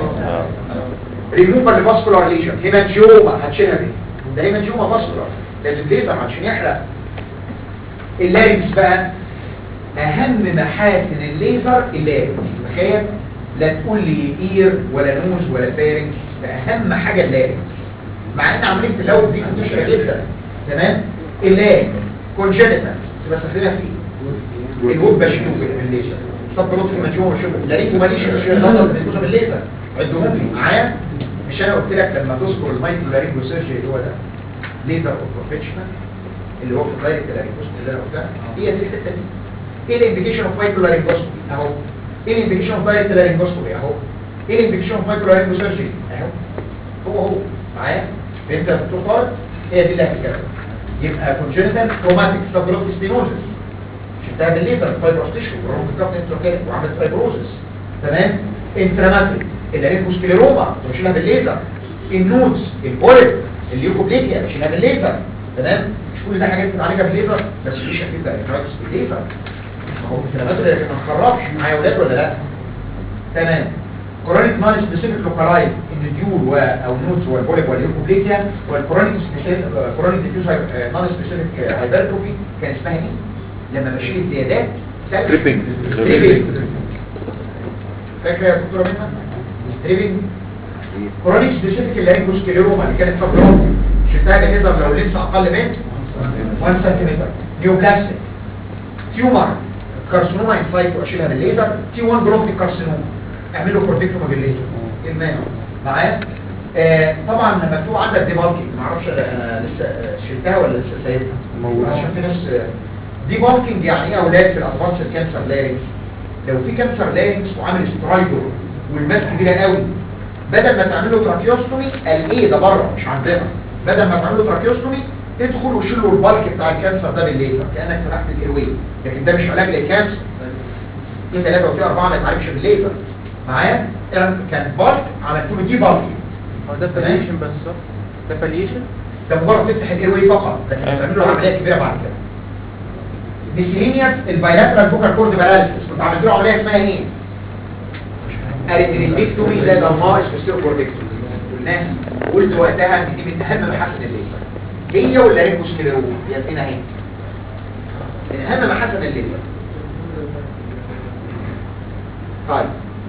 ريموفر لفاسكولار ليجن هيمانجيوما هتشيلها بيه ده هيمانجيوما فاسكولار لازم ليزر عشان يحرق اللارنكس بقى اهم محاسن الليزر اللارنكس تخيل لا تقول لي اير ولا نوز ولا فارنكس ده اهم حاجه اللارنكس مع ان عمليه اللوز دي منتشره جدا تمام اللارنكس كونجنتال بستخدمها فيه الوب بشيله بالليزر طب بلوت في مجموعه بشيله لارينكو ماليش بشيله ده بيكون بالليزر عدهم لي معايا مش انا قلت لك لما تذكر المايكرو لارينجو سيرجري اللي هو ده ليزر اوف بروفيشنال اللي هو في الدايركت لارينجوسكوبي اللي انا قلتها هي دي الحته دي ايه الانديكيشن اوف مايكرو لارينجوسكوبي اهو ايه الانديكيشن اوف دايركت لارينجوسكوبي اهو ايه الانديكيشن اوف مايكرو لارينجو سيرجري اهو هو هو معايا فهمت يا دكتور طارق هي دي اللي هتتكلم يبقى كونجنتال تروماتيك سبلوك ستينوزس شفتها بالليزر فايبروس تيشو ورونك كابت انتروكيل وعملت فايبروزس تمام انفلاماتري اللارينجوسكليروما بشيلها بالليزر النودز البوليب الليوكوبليكيا بشيلها بالليزر تمام مش كل ده حاجات بنعالجها بالليزر بس مش اكيد ده انفراكس بالليزر ما هو انفلاماتري لكن ما نخربش معايا اولاد ولا لا تمام كورونيك نون سبيسيفيك لوكالايز النديول و او نودز والبوليب والليوكوبليكيا والكورونيك سبيسيفيك كورونيك ديفيوز نون سبيسيفيك هايبرتروفي كان اسمها ايه لما بشيل الزيادات ستريبنج ستريبنج فاكره يا دكتوره منى ستريبنج كورونيك سبيسيفيك اللارينجوسكليروما اللي كانت سبلوك شلتها بالليزر لو اللينس اقل من 1 سنتيمتر نيوبلاستيك تيومر كارسينوما انسايت واشيلها بالليزر تي 1 برونكيك كارسينوما اعمل له كورتيكتوما بالليزر ايه المانع معايا آه طبعا لما مكتوب عندك دي بالكينج ما اعرفش انا لسه آه، شلتها ولا لسه سايبها موجودة. عشان في ناس آه، دي بالكينج يعني ايه يا اولاد في الادفانس كانسر لارينكس لو في كانسر لارينكس وعامل سترايدور والماس كبيره قوي بدل ما تعمل له تراكيوستومي قال ايه ده بره مش عندنا بدل ما تعمل له تراكيوستومي ادخل وشيل له البلك بتاع الكانسر ده بالليزر كانك فتحت الايروي لكن ده مش علاج للكانسر في ثلاثه وفي اربعه ما يتعالجش بالليزر معايا كان كان بالك عملت له دي بالك هو ده فاليشن بس صح؟ ده فاليشن ده مجرد تفتح الايروي فقط لكن تعمل له عمليه كبيره بعد كده ميسيلينيوس البايلاترال فوكال كورد باراليسيس كنت عملت له عمليه اسمها ايه؟ اريتريتكتومي زائد الناقص بستيرو كوردكتومي قلناها وقلت وقتها ان دي من اهم محاسن الليزر هي ولا ريمبو سكليرو هي فين اهي من اهم محاسن الليزر طيب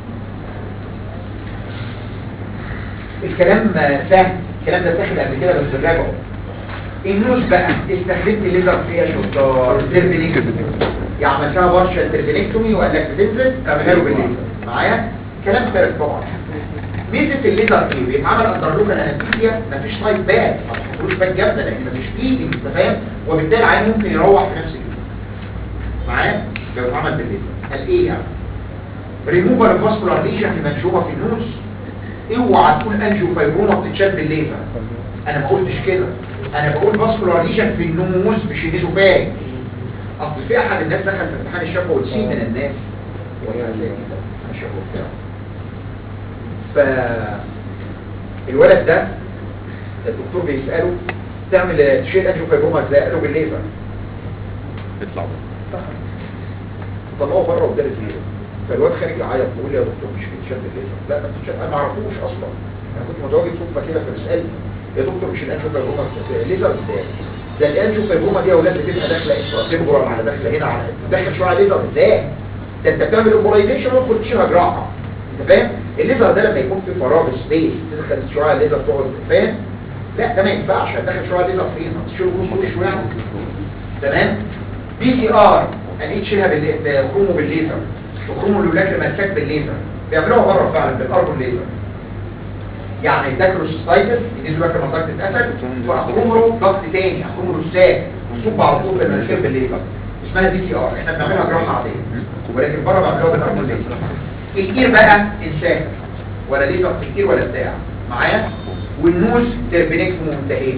الكلام سهل الكلام ده سهل قبل كده بس بنراجعه النوز بقى استخدمت الليزر في ايه يا شطار تربينكتومي يعني عملتها بارشال تربينكتومي وقال لك بتنزل تعملها له بالليزر معايا كلام فارغ طبعا ميزه الليزر ايه بيتعمل اندر لوكال انستيزيا مفيش سايد باك ما تحطوش باك جامده لان مفيش بليدنج انت فاهم وبالتالي العيان ممكن يروح في نفس اليوم معايا لو اتعمل بالليزر قال ايه يعني ريموفال الفاسكولار ليجن في منشوبه في النوز اوعى تقول انجيو فايبروما بتتشال بالليزر انا ما قلتش كده انا بقول فاسكولار ليجن في النوز مش النيزوفاج اصل في احد الناس دخل في امتحان الشفوي وتسيب من الناس ولا زي كده الشفوي بتاعه ف الولد ده الدكتور بيساله تعمل تشيل انجيو فايبروما ازاي قال له بالليزر اطلع بقى طلعوه بره وده زيرو فالواد خارج يعيط بيقول لي يا دكتور مش بيتشد الليزر لا ما بتتشد انا ما اعرفوش اصلا انا كنت متواجد صدفه كده فبسالني يا دكتور مش الانجيو فايبروما الليزر ازاي ده الانجيو فايبروما دي يا اولاد بتبقى داخله انترا على داخله هنا على داخل شويه على الليزر ازاي ده انت بتعمل امبولايزيشن وتدخل تشيلها جراحه انت فاهم الليزر ده لما يكون في فراغ سبيس تدخل شويه على الليزر تقعد فاهم لا ده ما ينفعش هتدخل شويه على الليزر فين هتشيله نص وش يعني تمام بي سي ار يعني تشيلها بال- بكرومو بالليزر وكرومو لولاكر مساك بالليزر بيعملوها بره فعلا بالارجون ليزر يعني داكروسيستايتس ينزلوا لك المنطقه تتقفل واخرومرو ضغط تاني اخرومرو ساك وصوب على طول في المناخير بالليزر اسمها بي سي ار احنا بنعملها جراحه عاديه ولكن بره بيعملوها بالارجون ليزر الاير بقى انساها ولا ليزر في الاير ولا بتاع معايا والنوز تربينكتوم منتهيه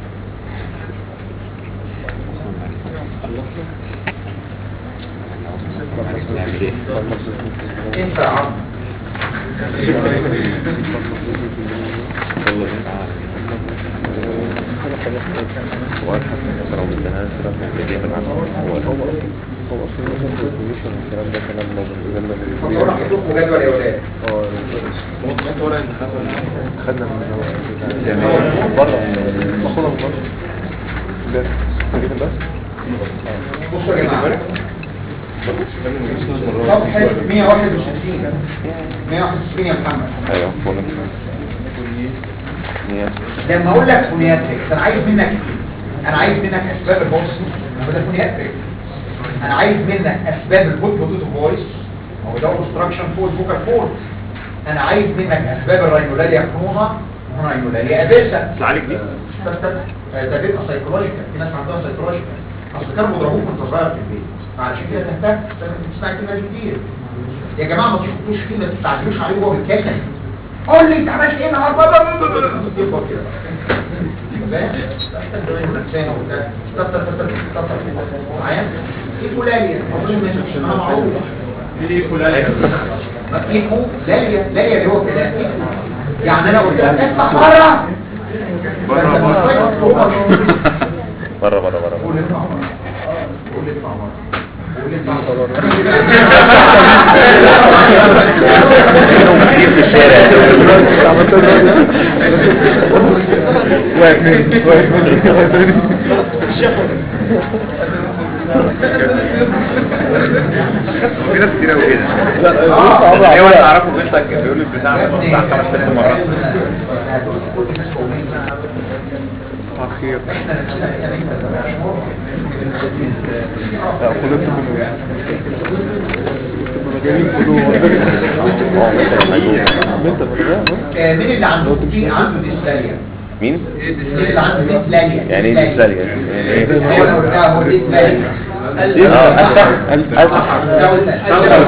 نعمل ايه انت يا عم والله تعالى سؤال حسن لو بدنا نسرع نعمل ايه بالعكس هو هو اصلا هو اصلا لازم الكوميشن والكلام ده كلام لازم زي ما فصور حطوكم جدول يا ولاد اه انت ورق النحاسه خدنا من بره باخدها من بره بس نجيب بس بصوا يا جماعه صفحه 161 161 يا محمد ايوه فونك نيات لما اقول لك فونياتريكس انا عايز منك ايه انا عايز منك اسباب البوكس ما هو ده فونياتريكس انا عايز منك اسباب البوت بوتوتو فويس ما هو ده اوبستراكشن فوق الفوكال فورد انا عايز منك اسباب الراينولاليا كرونا راينولاليا ابيسا تعالج دي ده بيبقى سايكولوجيكال في ناس عندها سايكولوجيكال اصل كانوا بيضربوك وانت صغير في البيت علشان كده تهتم لازم تسمع كلمه كتير يا جماعه ما تشوفوش فيه ما تستعجلوش عليه وهو بيتكلم قول لي انت عملت ايه النهارده يفضل كده فاهم؟ لسانه وبتاع. تتر- تتر- تتر كده. معايا؟ في فلانية أظن ما يسمعش اسمها معروف دي فلان إيكو لاليا لاليا اللي هو كده يعني أنا قلت لك اطلع بره بره بره بره بره قول اطلع بره قول اطلع بره قول اطلع كتير في الشارع واقف واقف في ناس كتير قوي كده لا لسه عمرو ايوه انا عمرو اعرفه بيسلك بيقول لي بتاع بتاع خمس ست مرات اخير لا خلص كله مجانين كلهم اه مثلا مجنون انت بقى آه، مين اللي عنده دي عنده ديسلاليا مين؟ مين اللي عنده ديسلاليا يعني ايه ديسلاليا؟ يعني ايه؟ هو لو قلناها هو ديسلاليا اه أسف. ده قلنا.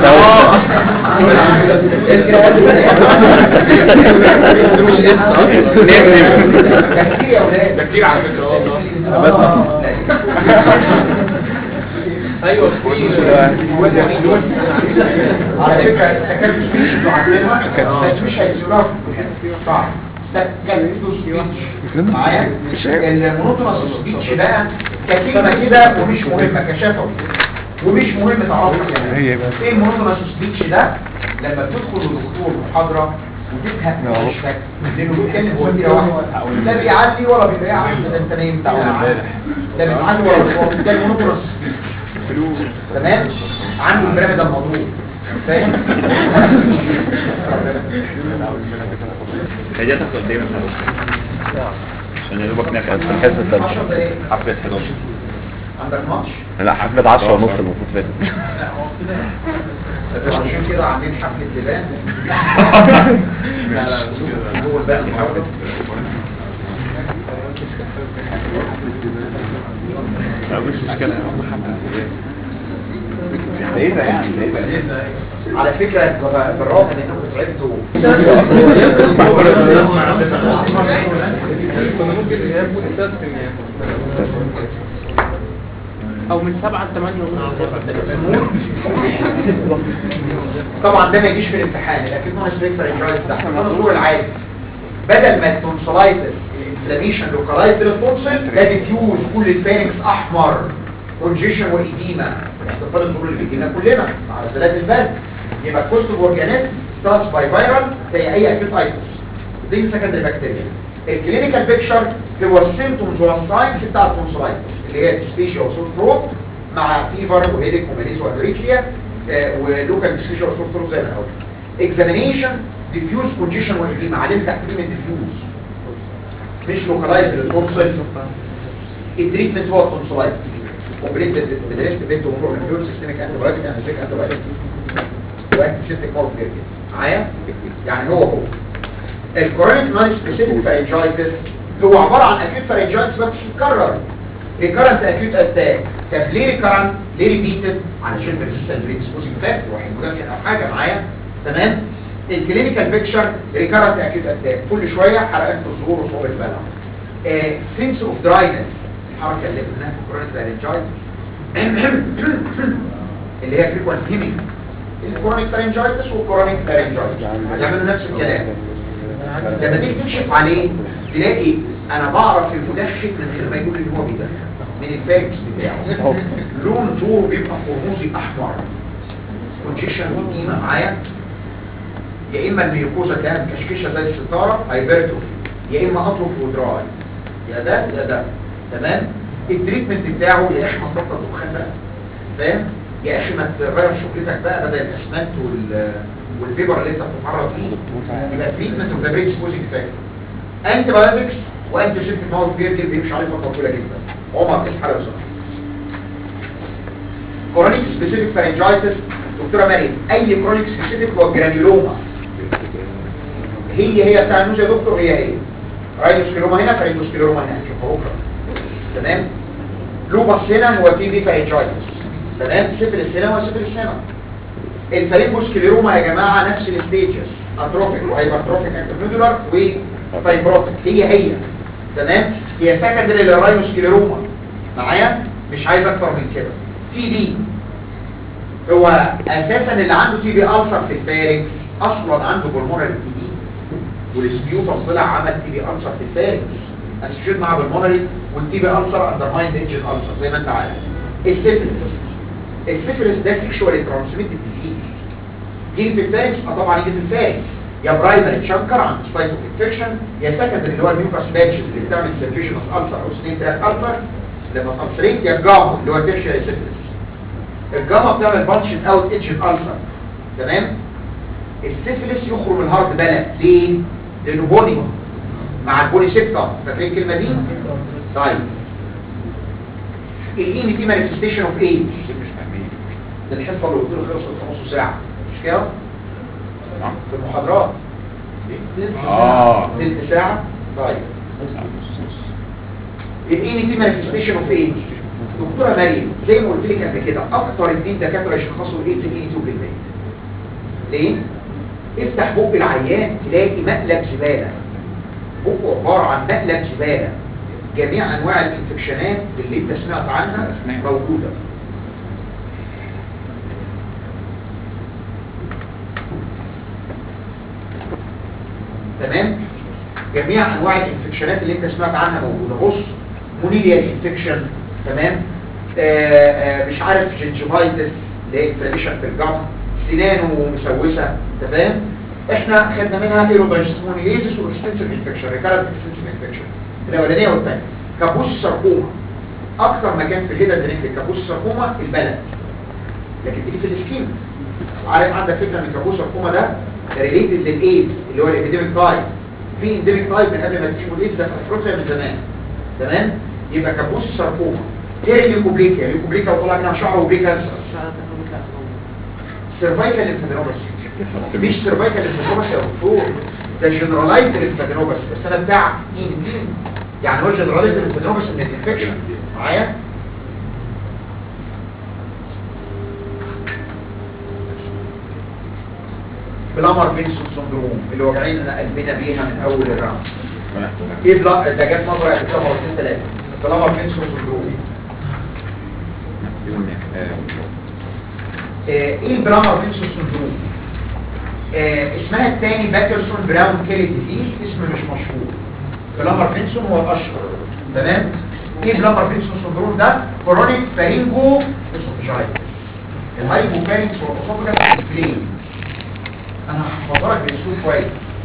نم نم ده كتير يا ولاد ده كتير على فكره والله بس ايوه في على فكرة السكات سبيتش اللي عندنا مش هيسيبوها في صعب سكات سبيتش معايا المونوتونس سبيتش بقى ككلمة كده ومش مهمة كشفوي ومش مهم تعرفها كمان هي بس. ايه المونوتونس سبيتش ده لما بتدخل لدكتور محاضرة وتزهق من مش فاكر لانه بيتكلم هو كده واحد لا بيعلي ولا بيضيع ده انت نايم لا بيعلي ولا بيضيع ده المونوتونس تمام عنده البيراميد الموضوع فاهم هي دي هتاخد دايما عشان يا دوبك ناخد في الحصه 10 السادسه دقايق حفله 11 عندك ماتش لا حفله 10 ونص المفروض فاتت عشان كده عاملين حفلة لبان لا لا هو الباقي حفلة لا مش مشكله لقيتها يعني لقيتها على فكرة بالرغم من انكم تعبتوا كنا ممكن نستسلم يعني او من سبعة لثمانية ونص طبعا ده ما يجيش في الامتحان لكن نون سبريك فرنجايز ده احنا النظور العادي بدل ما التونسلايتس الانفلاميشن لوكالايزد للتونسل ده ديفيوز كل الفارنكس احمر كونجيشن وايديما احتفال الظهور اللي بيجينا كلنا مع نزلات البرد يبقى الكوست اوف اورجانيزم ستارتس باي فيرال زي اي اكيوت ايتس دي سكندري بكتيريا الكلينيكال بيكتشر هو السيمتومز والساينز بتاع التونسلايتس اللي هي ديسبيشيا وسور ثروت مع فيفر وهيديك وماليز وانوريكيا ولوكال ديسبيشيا وسور ثروت زي ما قلت اكزامينيشن ديفيوز كونجيشن وايديما عليه تحت كلمه ديفيوز مش لوكالايزد للتونسل التريتمنت هو التونسلايتس كومبليت بدرست بنت ومر من سيستميك انتي بايوتيك انتي انتي بايوتيك وانتي سيستيك مود كده معايا يعني هو هو الكورونيك نون سبيسيفيك فارنجايتس هو عباره عن اكيوت فارنجايتس بس بتتكرر ريكارنت اكيوت اتاك طب ليه ريكارنت ليه ريبيتد علشان ريزيستنت ريسبوزنج فاكتور واحد مدافع او حاجه معايا تمام الكلينيكال بيكتشر ريكارنت اكيوت اتاك كل شويه حرقان في الظهور وصوب البلع سينس اوف دراينس الحركه اللي قلناها في كورونيك فارنجايتس اللي هي فريكوانت هيمينج الكورونيك فارنجايتس والكورونيك فارنجايتس يعملوا نفس الكلام لما تيجي تكشف عليه تلاقي انا بعرف المدخن من غير ما يقول ان هو بيدخن من الفاركس بتاعه لون زوره بيبقى قرمزي احمر كونجيشن وقيمه معايا يا اما الميوكوزا كان كشكشه زي الستاره هايبرتروفي يا اما اطرف ودراي يا ده يا ده تمام التريتمنت بتاعه يا اخي ما تبطل دخان بقى فاهم يا اخي ما تغير شغلتك بقى بدل الاسمنت وال والفيبر اللي انت بتتعرض ليه يبقى تريتمنت اوف ذا بريك سبوزنج فاكتور انتي بايوتكس وانتي سيبتيك ماوث بير دي بيمشي عليه فتره طويله جدا عمر اصحى لو سمحت كورونيك سبيسيفيك فارنجايتس دكتوره مريم اي كورونيك سبيسيفيك هو جرانيولوما هي هي بتاع النوز يا دكتور هي هي رايدوسكليروما هنا فريدوسكليروما هنا شوف بكره تمام لوبس هنا هو تي بي فارنجايتس تمام سيفلس هنا هو سيفلس هنا الفارنجوسكليروما يا جماعه نفس الستيجز اتروفيك وهايبرتروفيك انترنودولار وفايبروتيك هي هي تمام هي سكندري للراينوسكليروما معايا مش عايز اكتر من كده تي بي هو اساسا اللي عنده تي بي ألسر في الفارنكس اصلا عنده بالمونري تي بي والسبيوتر طلع عمل تي بي ألسر في الفارنكس اسوشيت مع بالمونري والتي بي ألسر اندر مايند انجن ألسر زي ما انت عارف السيفلس السيفلس ده سيكشوالي ترانسميتد ديزيز يجي في الفارنكس اه طبعا يجي في الفارنكس يا برايمري تشانكر عند سبايت اوف انفكشن يا سكندري اللي هو الميوكاس باتشز اللي بتعمل سيرفيشنس ألسر او سنين تراك ألسر لما تألسريت يا جاما اللي هو تيرشيري سيفلس الجاما بتعمل بانشز اوت اتش الألسر تمام السيفلس يخرج من الهارد بلد ليه؟ لانه بوني مع البوني سيبتم فاكرين الكلمه دي؟ طيب الاي دي مانيفستيشن اوف ايدز ده الحصه اللي قلت له خلصت في نص ساعه مش كده؟ في المحاضرات اه تلت ساعه طيب الاي دي مانيفستيشن اوف ايدز دكتوره مريم زي ما قلت لك قبل كده اكتر اثنين دكاتره يشخصوا الايدز الاي تو بالمية ليه؟ افتح بق العيان تلاقي مقلب زباله بقه عباره عن مقلب زباله جميع انواع الانفكشنات اللي انت سمعت عنها موجوده تمام جميع انواع الانفكشنات اللي انت سمعت عنها موجوده بص مونيليا انفكشن تمام آآ آآ مش عارف جنجيفايتس اللي هي انفلاميشن في الجم سنانه مسوسه تمام احنا خدنا منها ايروباجسمونيليزس واكستنسيف انفكشن ريكارنت اكستنسيف انفكشن الاولانيه والثانيه كابوس الساركوما اكتر مكان في الهيدا درينك كابوس الساركوما البلد لكن تيجي في السكين عارف عندك فكره ان كابوس الساركوما ده ريليتد للايدز اللي هو الابيديميك تايب في انديميك تايب من قبل ما تكتشفوا الايدز ده في افريقيا من زمان تمام يبقى كابوس الساركوما غير الليوكوبليكيا الليوكوبليكيا وطلع منها شعر وبريك كانسر سيرفايكال ليمفادينوباثي مش سيرفايكال ليمفادينوباثي يا دكتور ده جنرالايزد ليمفادينوباثي بس انا بتاع مين مين يعني هو جنرالايزد ليمفادينوباثي من الانفكشن معايا بلامر بينسون سندروم اللي واجعين قلبنا بيها من اول الراوند ايه بلا ده جت مره قبل كده مرتين ثلاثه بلامر بينسون سندروم آه، ايه البرامر بينسون سندروم آه، اسمها الثاني باترسون براون كيلي ديزيز اسم مش مشهور بلامر بينسون هو الاشهر تمام ايه بلامر بينسون سندروم ده كرونيك فارينجو اسوفيجايتس الهايبوفارينكس والاسوفيجاس انفلين انا هحفظها لك باسلوب كويس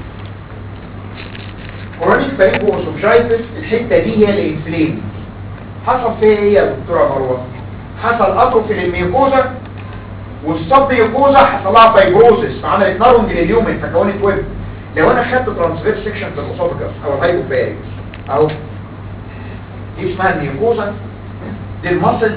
كرونيك فارينجو اسوفيجايتس الحته دي هي الانفلين حصل فيها ايه يا دكتوره مروه حصل اتروفي للميوكوزا والصب ميوكوزا حصل لها فايبروزس فعملت نارونج لليومن فكونت ويب لو انا خدت ترانسفير سيكشن في الاسوفجاس او الهايبوفارينكس اهو دي اسمها الميوكوزا دي المصل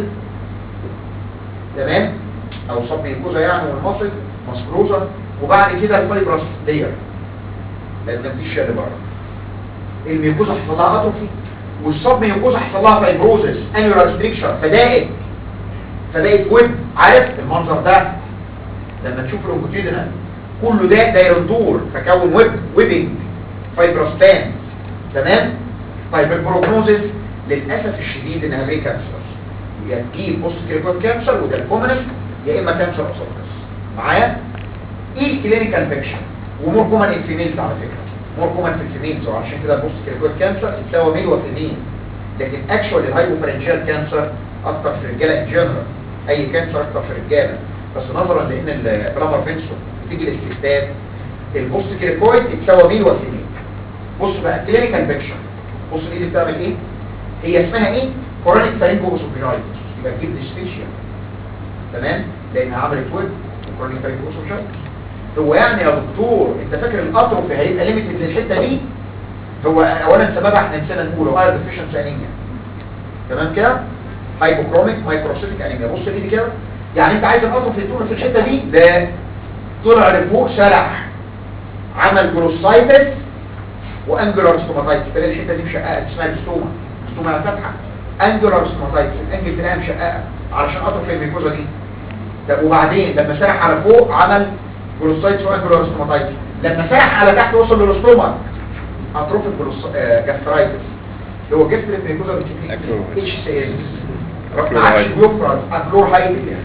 تمام او صب ميوكوزا يعني والمصل مسكروزا وبعد كده الفايبرس لير لان مفيش اللي بره الميوكوزا حصل لها اتروفي والصب ميوكوزا حصل لها فايبروزس انيولار ستريكشر فدائت فبقت ويب عارف المنظر ده لما تشوف الانكوتيدنال كله ده داير الدور فكون ويب ويبنج فايبرس باند تمام طيب البروجنوزس للاسف الشديد انها بري كانسر يا تجيب بوست كريكوت كانسر وده الكومنست يا اما كانسر اسوفجس معايا ايه الكلينيكال بيكشر ومور كومن ان فيميلز على فكره مور كومن في الفيميلز وعشان كده البوست كريكوت كانسر يتساوى ميل وفيميل لكن اكشوال الهايبوفرنجيال كانسر اكتر في الرجاله ان جنرال اي كانسر اكتر في الرجاله بس نظرا لان البلامر فينسون بتيجي للستات البوست كريكويد يتساوى ميل وفيميل بص بقى كلينيكال بيكشر بص الايد بتعمل ايه هي اسمها ايه كورونيك فارينجو اوسوفيجايتس يبقى تجيب ديسفيشيا تمام لانها عملت ويب كورونيك فارينجو اوسوفيجايتس هو يعني يا دكتور انت فاكر الاتروفي هيبقى ليميتد للحته دي هو اولا سببها احنا نسينا نقول هو ايرون ديفيشنسي انيميا تمام كده هايبوكروميك مايكروسيتيك انيميا بص الايد كده يعني انت عايز الاتروفي يكون في الحته دي ده طلع لفوق سرح عمل جلوسايتس وانجلر ستوماتايتس تلاقي الحته دي مشققه اسمها الستوما ستوما فاتحه انجلر ستوماتايتس الانجل تلاقيها مشققه علشان اتروفي الميكوزا دي طب وبعدين لما سرح على فوق عمل جلوسايتس وانجلر ستوماتايتس لما سرح على تحت وصل للستوما اتروفيك جاسترايتس اللي هو جاستريك ميكوزا اتش سي ال ما عادش بيفرز اكلور هايبل يعني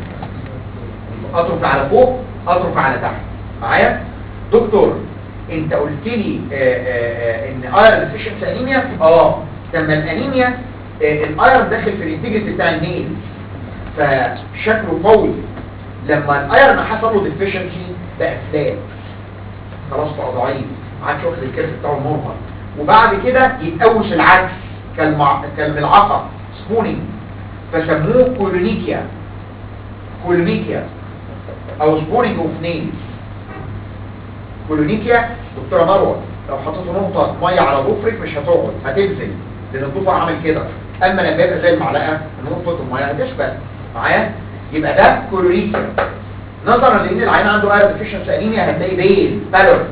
اطرف على فوق اطرف على تحت معايا دكتور انت قلت لي آه، آه، آه، ان ايرون ديفيشنسي انيميا اه لما الانيميا آه، الايرون داخل في الانتجريتي بتاع النيل فشكله قوي لما الايرون حصل له ديفيشنسي بقى فلات خلاص بقى ضعيف ما عادش واخد الكيرف بتاعه نورمال وبعد كده يتقوس العكس كالمع... كالملعقه سبونينج فسموه كولونيكيا كولونيكيا او سبونينج اوف نيلز كولونيكيا دكتوره مروه لو حطيت نقطه ميه على ضفرك مش هتقعد هتنزل لان الضفر عامل كده اما لما يبقى زي المعلقه نقطه الميه هتثبت معايا يبقى ده كولونيكيا نظرا لان العين عنده ايرون ديفيشنسي انيميا هتلاقي بيل بالور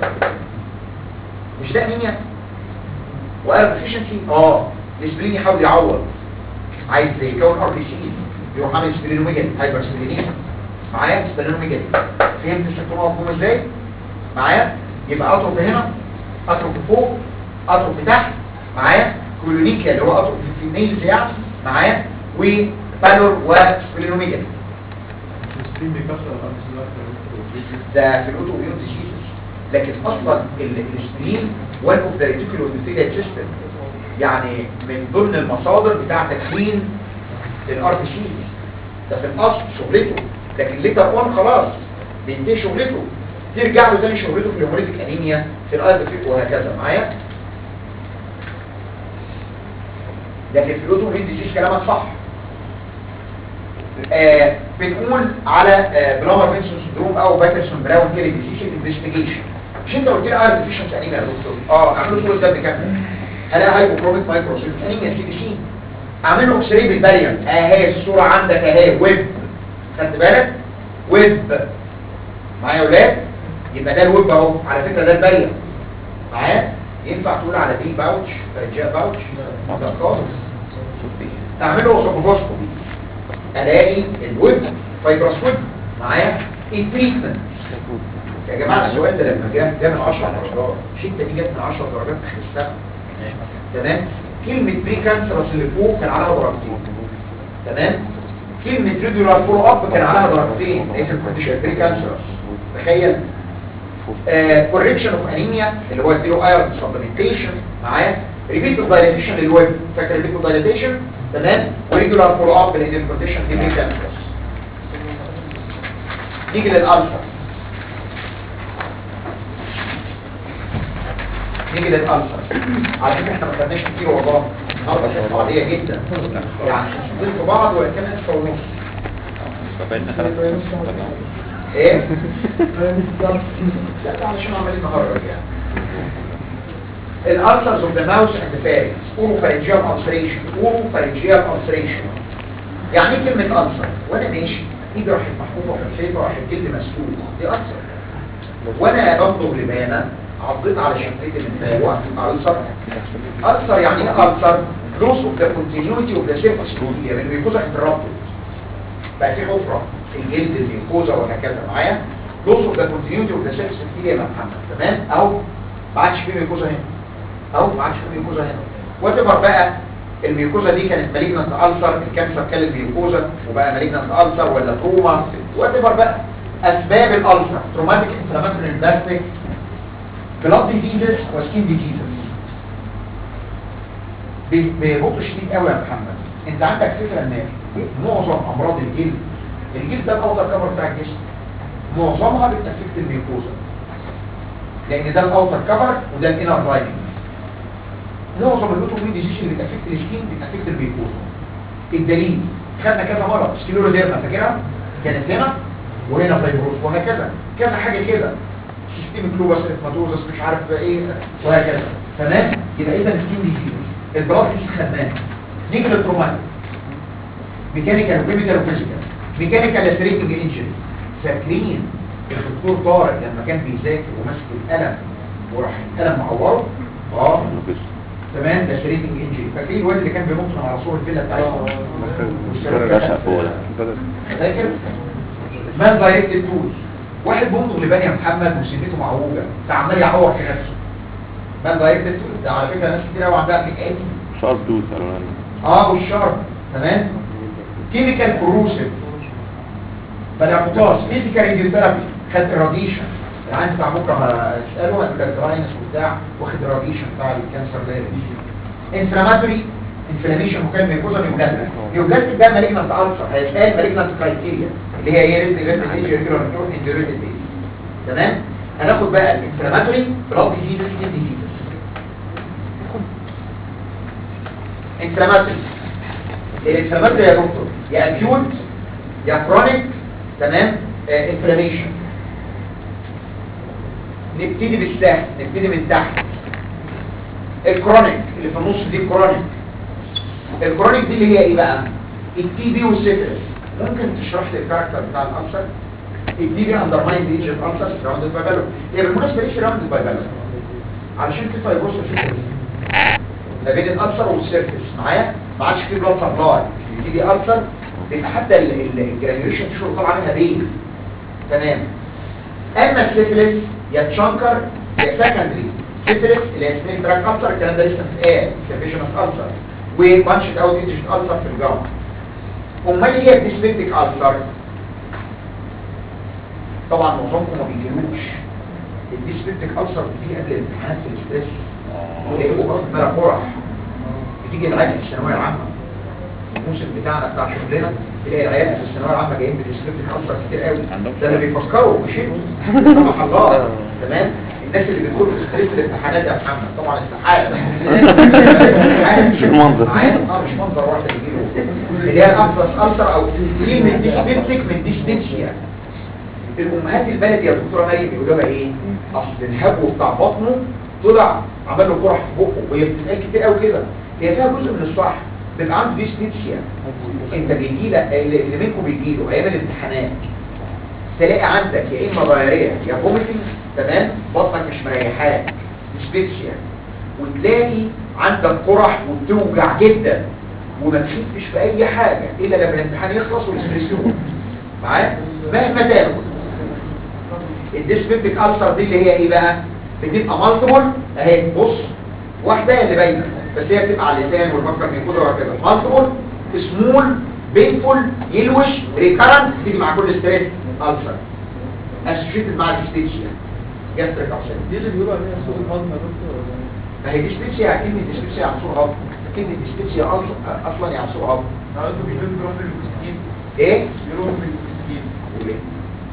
مش ده انيميا وايرون ديفيشنسي اه الاسبرين يحاول يعوض عايز يكون ار بي سي يروح عامل سبلينوميجالي هايبر سبلينيا معايا سبلينوميجالي فهمت السيمتوم مفهوم ازاي معايا يبقى اطرف هنا اطرف فوق اطرف تحت معايا كولونيكيا اللي هو اطرف في النيلز يعني معايا وبالور وسبلينوميجالي السبرين بيكسر الأرض ده في الاوتو اميون ديزيزز لكن اصلا ال- الاسبرين وان اوف ذا ريتيكولو اندوثيليال سيستم يعني من ضمن المصادر بتاع تكوين الار بي سي ده في الاصل شغلته لكن ليتر 1 خلاص بينتهي شغلته ترجع له تاني شغلته في الهيموليتيك انيميا في الايرون ديفيشنت وهكذا معايا لكن في الاوتومين ديزيز كلامك صح آه بنقول على آه بلامر فينسون سندروم او باترسون براون كيري ديزيز انفستيجيشن مش انت قلت لي ايرون ديفيشنسي انيميا يا دكتور اه اعملوا صوره دم كامله هلاقي هايبوكروميك مايكروسيل انيميا سي بي سي اعمل له اكس راي بالباريوم اهي الصوره عندك اهي ويب خدت بالك ويب معايا يا ولاد يبقى ده الويب اهو على فكره ده الباريوم معايا ينفع تقول على دي باوتش فرنجيا باوتش ده خالص اعمل له سوبوفوسكوبي الاقي الويب فايبرس ويب معايا التريتمنت يا جماعه السؤال ده لما جه جه من 10 درجات مش انت دي جت من 10 درجات اخر السنه تمام كلمه بري كانسرس اللي فوق كان عليها درجتين تمام كلمه ريجولار فولو اب كان عليها درجتين لقيت الكونديشن بري كانسرس تخيل كوركشن اوف انيميا اللي هو اديله ايرون سبلمنتيشن معايا ريبيت دايليتيشن للويب فاكر ريبيت دايليتيشن تمام وريجولار فولو اب لان الكونديشن دي بري كانسرس نيجي للالسر نيجي للالسر على فكره احنا ما خدناش كتير والله النهارده كانت عاديه جدا يعني حصتين في بعض وان كان حصه ونص ايه لا ده علشان عمالين نهرج يعني الالسرز اوف ذا ماوس اند فارنكس اورو فارنجيال السريشن اورو فارنجيال السريشن يعني ايه كلمه السر وانا ماشي ايدي راحت محطوطه في الحيطه راح الجلد مسلوق دي السر وانا بطلب لبانه عضيت على شفتي من فوق السر السر يعني ايه السر لوس اوف ذا كونتينيوتي اوف ذا سيرفيس يعني الميكوزا انتربتد بقى في حفره في الجلد الميكوزا وهكذا معايا لوس اوف ذا كونتينيوتي اوف ذا سيرفيس يا محمد تمام اهو ما عادش في ميكوزا هنا اهو ما عادش في ميكوزا هنا واتبر بقى الميوكوزا دي كانت مالجنت ألسر الكانسر كان الميوكوزا وبقى مالجنت ألسر ولا تروما واتبر بقى أسباب الألسر تروماتيك انفلاماتوري بلاستيك بلاد ديزيزز وسكين ديزيزز ببطء شديد قوي يا محمد انت عندك فكرة ان معظم امراض الجلد الجلد ده الاوتر كفر بتاع الجسم معظمها بتأفكت الميوكوزا لان ده الاوتر كفر وده الانر لايننج معظم الاوتومين ديزيز اللي بتأفكت السكين بتأفكت الميوكوزا الدليل خدنا كذا مرة سكليروديرما فاكرها كانت هنا وهنا فايبروز وهكذا كذا حاجة كده سيستم كلوباس اريثماتوزس مش عارف ايه وهكذا تمام يبقى اذا السكين ديزيز البلاط دي خدناه نيجي للتروماتيك ميكانيكال وكيميكال وفيزيكال ميكانيكال لاسريتنج انجري فاكرين الدكتور طارق لما كان بيذاكر وماسك القلم وراح القلم معوره اه تمام لاسريتنج انجري فاكرين الواد اللي كان بينط على صور الفيلا بتاعتهم فاكر مان دايركت تولز واحد بينطق لبني يا محمد وسنته معوجه فعمال يعور في نفسه مان دايركت تولز ده على فكره ناس كتير قوي عندها بيك شارب دوت قالوا لنا اه والشرب تمام كيميكال كروسيف بلاكوتاس فيزيكال راديوثيرابي خد الراديشن العين بتاع بكره هساله هيقول لك دراينس وبتاع واخد الراديشن بتاع الكانسر ده انفلاماتوري انفلاميشن وكان ميكوزا نيوبلاستيك نيوبلاستيك ده مالجنت السر هيسال مالجنت كرايتيريا اللي هي ايه ريد ريد ايج ريجولار نيور انديوريتد بيس تمام هناخد بقى الانفلاماتوري بلاد ديزيز سكين ديزيز انفلاماتوري الانفلاماتوري يا دكتور يا اكيوت يا كرونيك تمام انفلاميشن نبتدي بالسهل نبتدي من تحت الكرونيك اللي في النص دي الكرونيك الكرونيك دي اللي هي ايه بقى التي بي والسيفلس ممكن تشرح لي الكاركتر بتاع الالسر التي بي اندرماين ايج الالسر سراوندد باي بالون هي بالمناسبه ليه سراوندد باي بالون علشان في فايبروس سيفلس ما بين الالسر والسيرفيس معايا ما عادش في بلاد سبلاي تيجي السر بيبقى حتى الجرانيوليشن تشوف طالع منها بين تمام اما السيفلس يا تشانكر يا سكندري سيفلس اللي هي سنين تراك السر الكلام ده لسه في ايه سيرفيشنس السر وبانشت اوت ايجنت السر في الجامعه امال ايه هي الديسبيبتيك السر طبعا معظمكم ما بيجيلوش الديسبيبتيك السر بتيجي قبل الامتحانات في الاستريس تلاقيه واخد ملا قرح بتيجي العيال في الثانويه العامه الموسم بتاعنا بتاع شغلنا تلاقي العيال في الثانويه العامه جايين بديسكريبتيف ألسر كتير قوي عندهم ده اللي بيفكروا مش انتوا سمح الله تمام الناس اللي بيدخلوا في ستريس الامتحانات يا محمد طبعا استحاله مش المنظر. معايا اه مش منظر واحد يجي له اللي هي الانفلس ألسر او كلمه ديسبيبتيك من ديسبيبسيا الامهات البلد يا دكتوره مريم يقولوا لها ايه اصل الهبو بتاع بطنه طلع عمل له قرح في بقه وهي بتتقال كتير قوي كده هي فيها جزء من الصح بيبقى عنده ديسبيبسيا انت بيجي لك اللي اللي منكم بيجي له ايام الامتحانات تلاقي عندك يا اما ضياريه يا فوميتنج تمام بطنك مش مريحاك ديسبيبسيا وتلاقي عندك قرح وبتوجع جدا وما تخفش في اي حاجه الا لما الامتحان يخلص والستريس يروح معايا مهما تاخد الديسبيبتيك ألسر دي اللي هي ايه بقى بتبقى مالتيبل اهي بص واحده اللي باينه بس هي بتبقى على اللسان والبكر من كده وهكذا مالتيبل سمول بينفول يلوش ريكارنت تيجي مع كل ستريس ألسر اسوشيتد مع الديسبيبسيا جاستريك ألسر دي اللي بيقولوا عليها سوء الهضم يا دكتور ولا إيه؟ ما هي ديسبيبسيا كلمه ديسبيبسيا عن سوء هضم كلمه ديسبيبسيا أص- اصلا يعني سوء هضم عاوزوا بيقولوا بيروحوا للمسكين ايه بيروحوا للمسكين قول إيه؟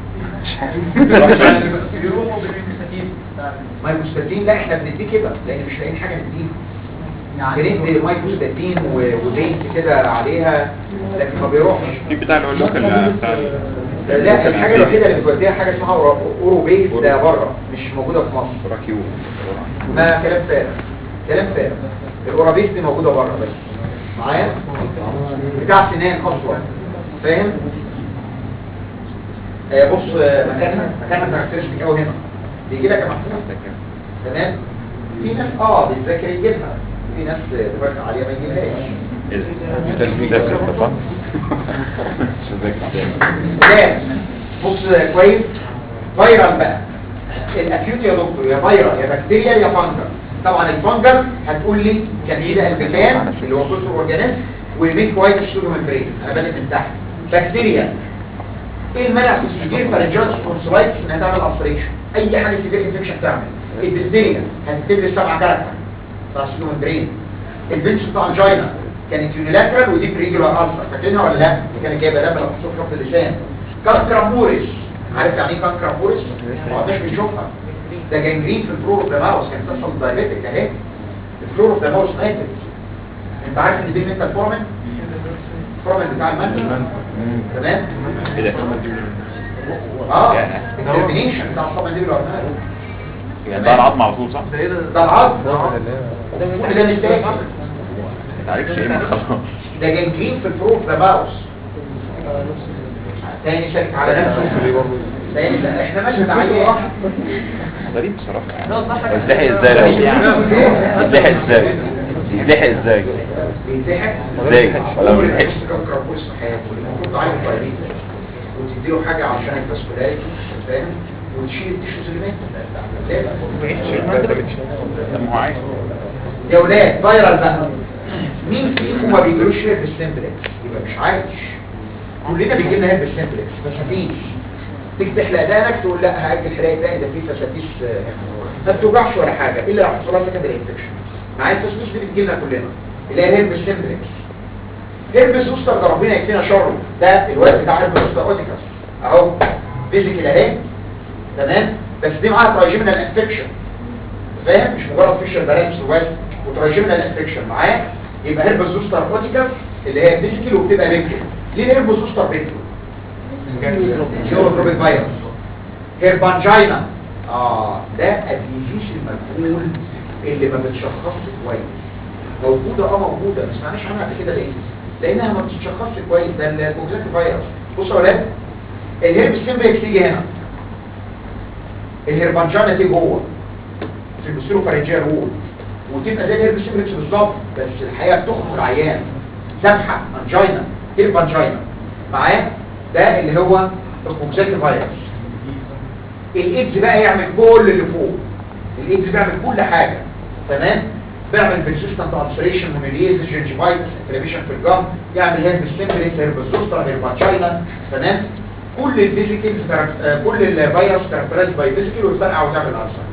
بيروحوا للمسكين ما المستدين لا احنا بنديه كده لان مش لاقيين حاجه نديه بندي مايكوستاتين و- وبينت كده عليها لكن ما بيروحش في بتاع العلوك اللي بتاع لا الحاجه الوحيده اللي بتوديها حاجه اسمها أورو- اورو بيز ده بره مش موجوده في مصر راكيو ما كلام فارغ كلام فارغ الاورابيس دي موجوده بره بس معايا بتاع سنان اصلا فاهم آه بص آه، مكانها مكانها كاركترستيك قوي هنا بيجي لك يا محمود تمام في ناس اه بتذاكر يجيبها في ناس آه، دماغها عاليه ما يجيبهاش لا بص آه، كويس فيرال بقى الاكيوت يا دكتور يا فيرال يا بكتيريا يا فانجل طبعا الفانجل هتقول لي كبيرة البكان اللي هو كلتر اورجانيزم والميك وايت ستودو ممبرين انا بادئ من تحت بكتيريا ايه المنع في السيفير فارنجيال سبونسلايتس انها تعمل ابسريشن اي حاجه سيفير انفكشن تعمل الدفتيريا هتكتب لي السبعه كاركتر بتاع السودو ممبرين البنش بتاع الجاينا كانت يونيلاترال ودي بريجولار السر فاكرينها ولا لا دي كانت جايبه دم لو في خط اللسان كانكرامبوريس عارف يعني ايه كانكرامبوريس ما عدناش بنشوفها ده جانجرين في الفلور اوف ذا ماوس كانت بتحصل دايبيتك اهي الفلور اوف ذا ماوس ماتت انت عارف ان دي المنتال فورمن الفورمن بتاع المنتال تمام ايه ده؟ اه الترمينيشن بتاع الصبع دي بالورمان يعني ده العظم على طول صح؟ ده العظم كل ده مستاهل ما تعرفش ايه ما خلاص ده جانجرين في الفروق ده باوس تاني شك على نفسه تاني لا احنا ماشي تعالي غريب بصراحة ازلحق ازاي ده؟ ازلحق ازاي؟ ازلحق ازاي؟ بيتزحف ازاي؟ ولا ما بيتزحفش؟ كربوس في حياته المفروض تعالي طيبين وتديله حاجة عشان الفاسكولاريتي فاهم وتشيل التيشوز اللي ماتت طب ما هو عايز يا ولاد فايرال بقى مين فيكم ما بيجيلوش هيرب سيمبلكس يبقى مش عايش كلنا بيجي لنا هيرب سيمبلكس فساتيس تيجي تحلق دقنك تقول لا هاجل حلاقه دقن ده فيه فساتيس آه، ما بتوجعش ولا حاجه الا لو حصل لها سكندري انفكشن معايا الفساتيس دي بتجي لنا كلنا اللي هي هيرب سيمبلكس هيرب زوستر ده ربنا يكفينا شره ده الوقت بتاع هيرب زوستر اوتيكاس اهو فيزيكال اهي تمام بس دي معاها ترايجيمينال انفكشن فاهم مش مجرد فيشر بالانس وبس وتراجمنا الانفكشن معاه يبقى هيربس زوستر اوتيكاس اللي هي فيزيكال وبتبقى بيكتو ليه هيربس زوستر بيكتو نيوروتروبيك فيروس هيربانجينا اه ده الديزيز المجهول اللي ما بتشخصش كويس موجوده اه موجوده ما سمعناش عنها قبل كده ليه لانها ما بتتشخصش كويس ده الكوكسات فيروس بصوا يا ولاد الهيربس سيمبلكس تيجي هنا الهيربانجينا تيجي جوه في البسيرو فارنجيال وول وتبقى زي الهيرب سيمبلكس بالظبط بس الحقيقه بتخرج العيان سمحه انجينا هيرب انجينا معاه ده اللي هو الكوكساكي فيروس الايدز بقى يعمل كل اللي فوق الايدز بيعمل كل حاجه تمام بيعمل بيرسيستنت السريشن مونيليز جنجيفايتس انفلاميشن في الجم يعمل هيرب سيمبلكس هيرب زوستر هيرب انجينا تمام كل الفيزيكال كل الفيروس كاركترايز باي فيزيكال ويفرقع وتعمل السر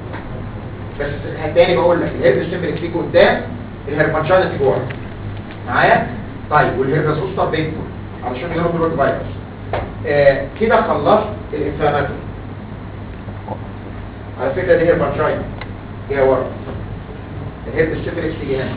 بس تاني بقول لك الهيرب سيمبلكس تيجي قدام الهربانشانا تيجي ورا معايا طيب والهيربس زوستر بينفول علشان يضرب الروت فيروس آه كده خلصت الانفلاماتوري على فكره دي هيربانجاين جايه ورا الهيربس سيفلكس تيجي هنا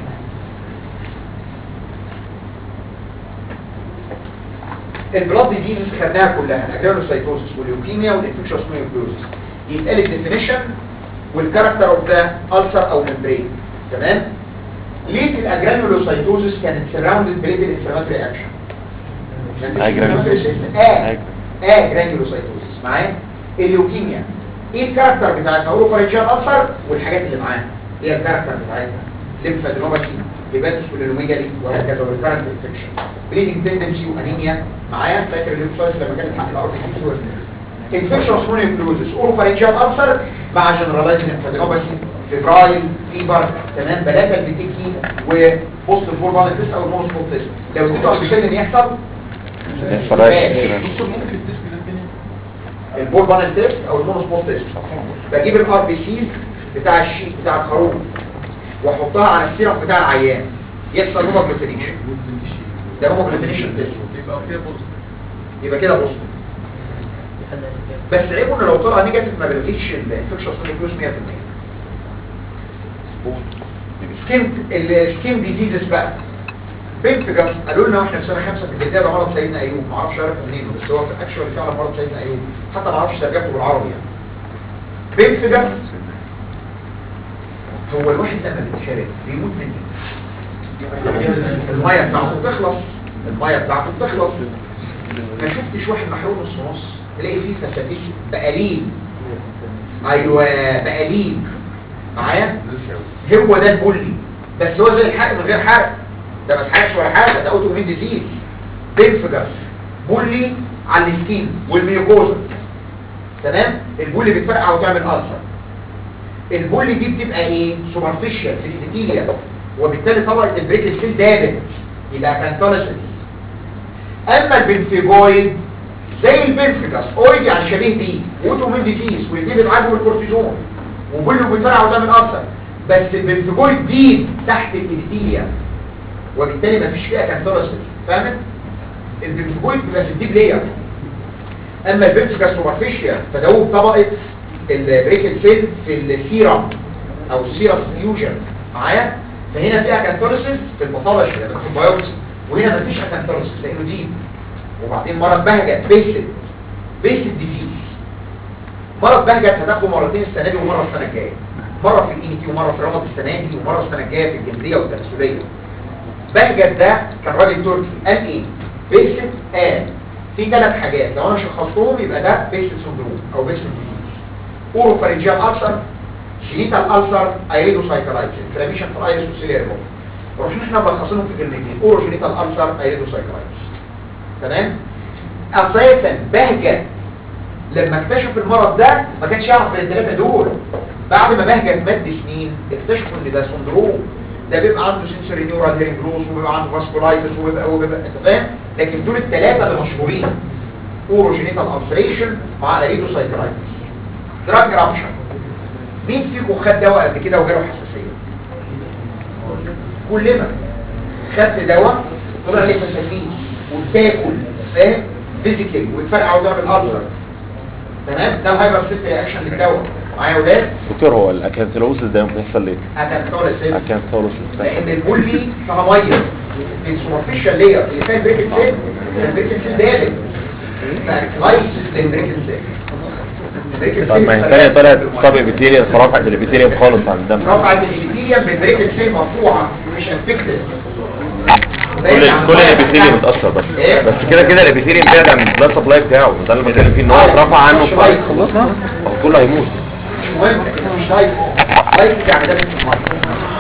البلاد ديزيز خدناها كلها الاجرانوسايتوزس والليوكيميا والانفكشوس ميوكلوزس يتقال الديفينيشن والكاركتر اوف ذا ulcer او ممبرين تمام ليه الاجرانولوسايتوزس كانت سراوندد بريد الانفلاماتوري اكشن Agranulocytosis. اه اه جرانيولوسايتوزس معايا الليوكيميا ايه الكاركتر بتاعتها اوروفارينجيال ألسر والحاجات اللي معاها ايه الكاركتر بتاعتها ليمفادينوباثي هيباتوس كولينوميجالي وهكذا والكارنت انفكشن بليدنج تندنسي وانيميا معايا فاكر الليمفوسايتس لما كانت حق الار بي سي انفكشن مونيوكلوزس اوروفارينجيال ألسر مع جنرالايز ليمفادينوباثي فيبرايل فيبر تمام بلاتا البتيكي وبوست فور بان تيست او المونوس تيست لو اديته اربيسيلين يحصل فراش كده البول بانل تيست او المونوسبول تيست بجيب الار بي سيز بتاع الشيك بتاع الخروف واحطها على السيرم بتاع العيان يحصل هيموجلوتينيشن ده هيموجلوتينيشن تيست يبقى كده بص بس عيبه ان لو طلع نيجاتيف ما بيلغيش الانفكشن سونيكلوز 100% سكين السكين ديزيزز بقى بنفجر قالوا لنا واحنا في سنه خمسه في الجزائر ده مرض سيدنا ايوب ما اعرفش عارف منين بس هو في اكشوال فعلا مرض سيدنا ايوب حتى ما اعرفش ترجمته بالعربي يعني بنفجر هو الواحد لما بيتحرق بيموت من ايه؟ الميه بتاعته بتخلص الميه بتاعته بتخلص ما شفتش واحد محروق نص نص تلاقي فيه فساتيس بقليل ايوه بقليل معايا هو ده البولي بس هو زي الحرق من غير حرق ده ما اتحرقش ولا حاجه ده اوتو مين ديزيز بينفجر بولي على السكين والميوكوزا تمام البولي بتفرقع وتعمل ألسر البولي دي بتبقى ايه سوبرفيشال في الابيثيليا وبالتالي طبقه البريكل سيل دابت يبقى كانتوليسيس اما البنفيجويد زي البنفجاس اويد يعني شبيه بيه اوتو مين ديزيز والاثنين بيتعالجوا بالكورتيزون وبولي بتفرقع وتعمل ألسر بس البنفيجويد دي تحت الابيثيليا وبالتالي مفيش فيها كانثوراسيس فاهمت البنفجويد بيبقى في الديب لاير اما البنفجا سوبرفيشيال فدوب طبقه البريكل سيل في السيرم او السيرس فيوجن معايا فهنا فيها كانثوراسيس في الباثولوجي لما في البيوبسي وهنا مفيش كانثوراسيس لانه ديب وبعدين مرض بهجت بيسد بيسد ديزيز مرض بهجت هتاخده مرتين السنه دي ومره السنه الجايه مره في الاينيتي ومره في رمض السنه دي ومره السنه الجايه في الجلديه والتناسليه بهجت ده كان راجل تركي قال ايه بيسد قال في ثلاث حاجات لو انا شخصتهم يبقى ده بيسد سندروم او بيسد ديزيز اوروفارينجيال ألسر جينيتال ألسر ايريدوسايكلايتس انفلاميشن في الايرس والسيليا ريموف رحنا احنا ملخصينهم في كلمتين اورو جينيتال ألسر ايريدوسايكلايتس تمام اساسا بهجت لما اكتشف المرض ده ما كانش يعرف غير الثلاثه دول بعد ما بهجت مات سنين اكتشفوا ان ده سندروم ده بيبقى عنده سنسوري نيورال هيرنج لوس وبيبقى عنده فاسكولايتس وبيبقى وبيبقى انت فاهم لكن دول الثلاثه اللي مشهورين اوروجينيتال ألسريشن مع اريدوسايكلايتس دراج رابشن مين فيكم خد دواء قبل كده وجاله حساسيه كلنا خدت دواء طلع لي فساتين وبتاكل فاهم فيزيكال وتفرقع وتعمل ألسر تمام ده الهايبر سيت رياكشن للدواء معايا يا ولاد دكتور هو الاكانثيلوسيس ده ممكن يحصل ليه؟ هتنتوليسيس اكانثيلوسيس لان البولي فيها ميه السوبرفيشال لاير اللي فيها البريكل سيل البريكل سيل دابت فاكلايسيس للبريكل سيل البريكل طب ما هي الثانية طلعت سب ابيثيليوم فرفعت الابيثيليوم خالص عن الدم رفعت الابيثيليوم بالبريكل سيل مرفوعه مش انفكتد كل كل الابيثيليوم اتأثر بس إيه؟ بس كده كده الابيثيليوم بعد عن البلاد سبلاي بتاعه ده اللي بتكلم فيه ان هو اترفع عنه خلاص هو كله هيموت مش مهم لكن مش لايف لايف يعني ده في الميه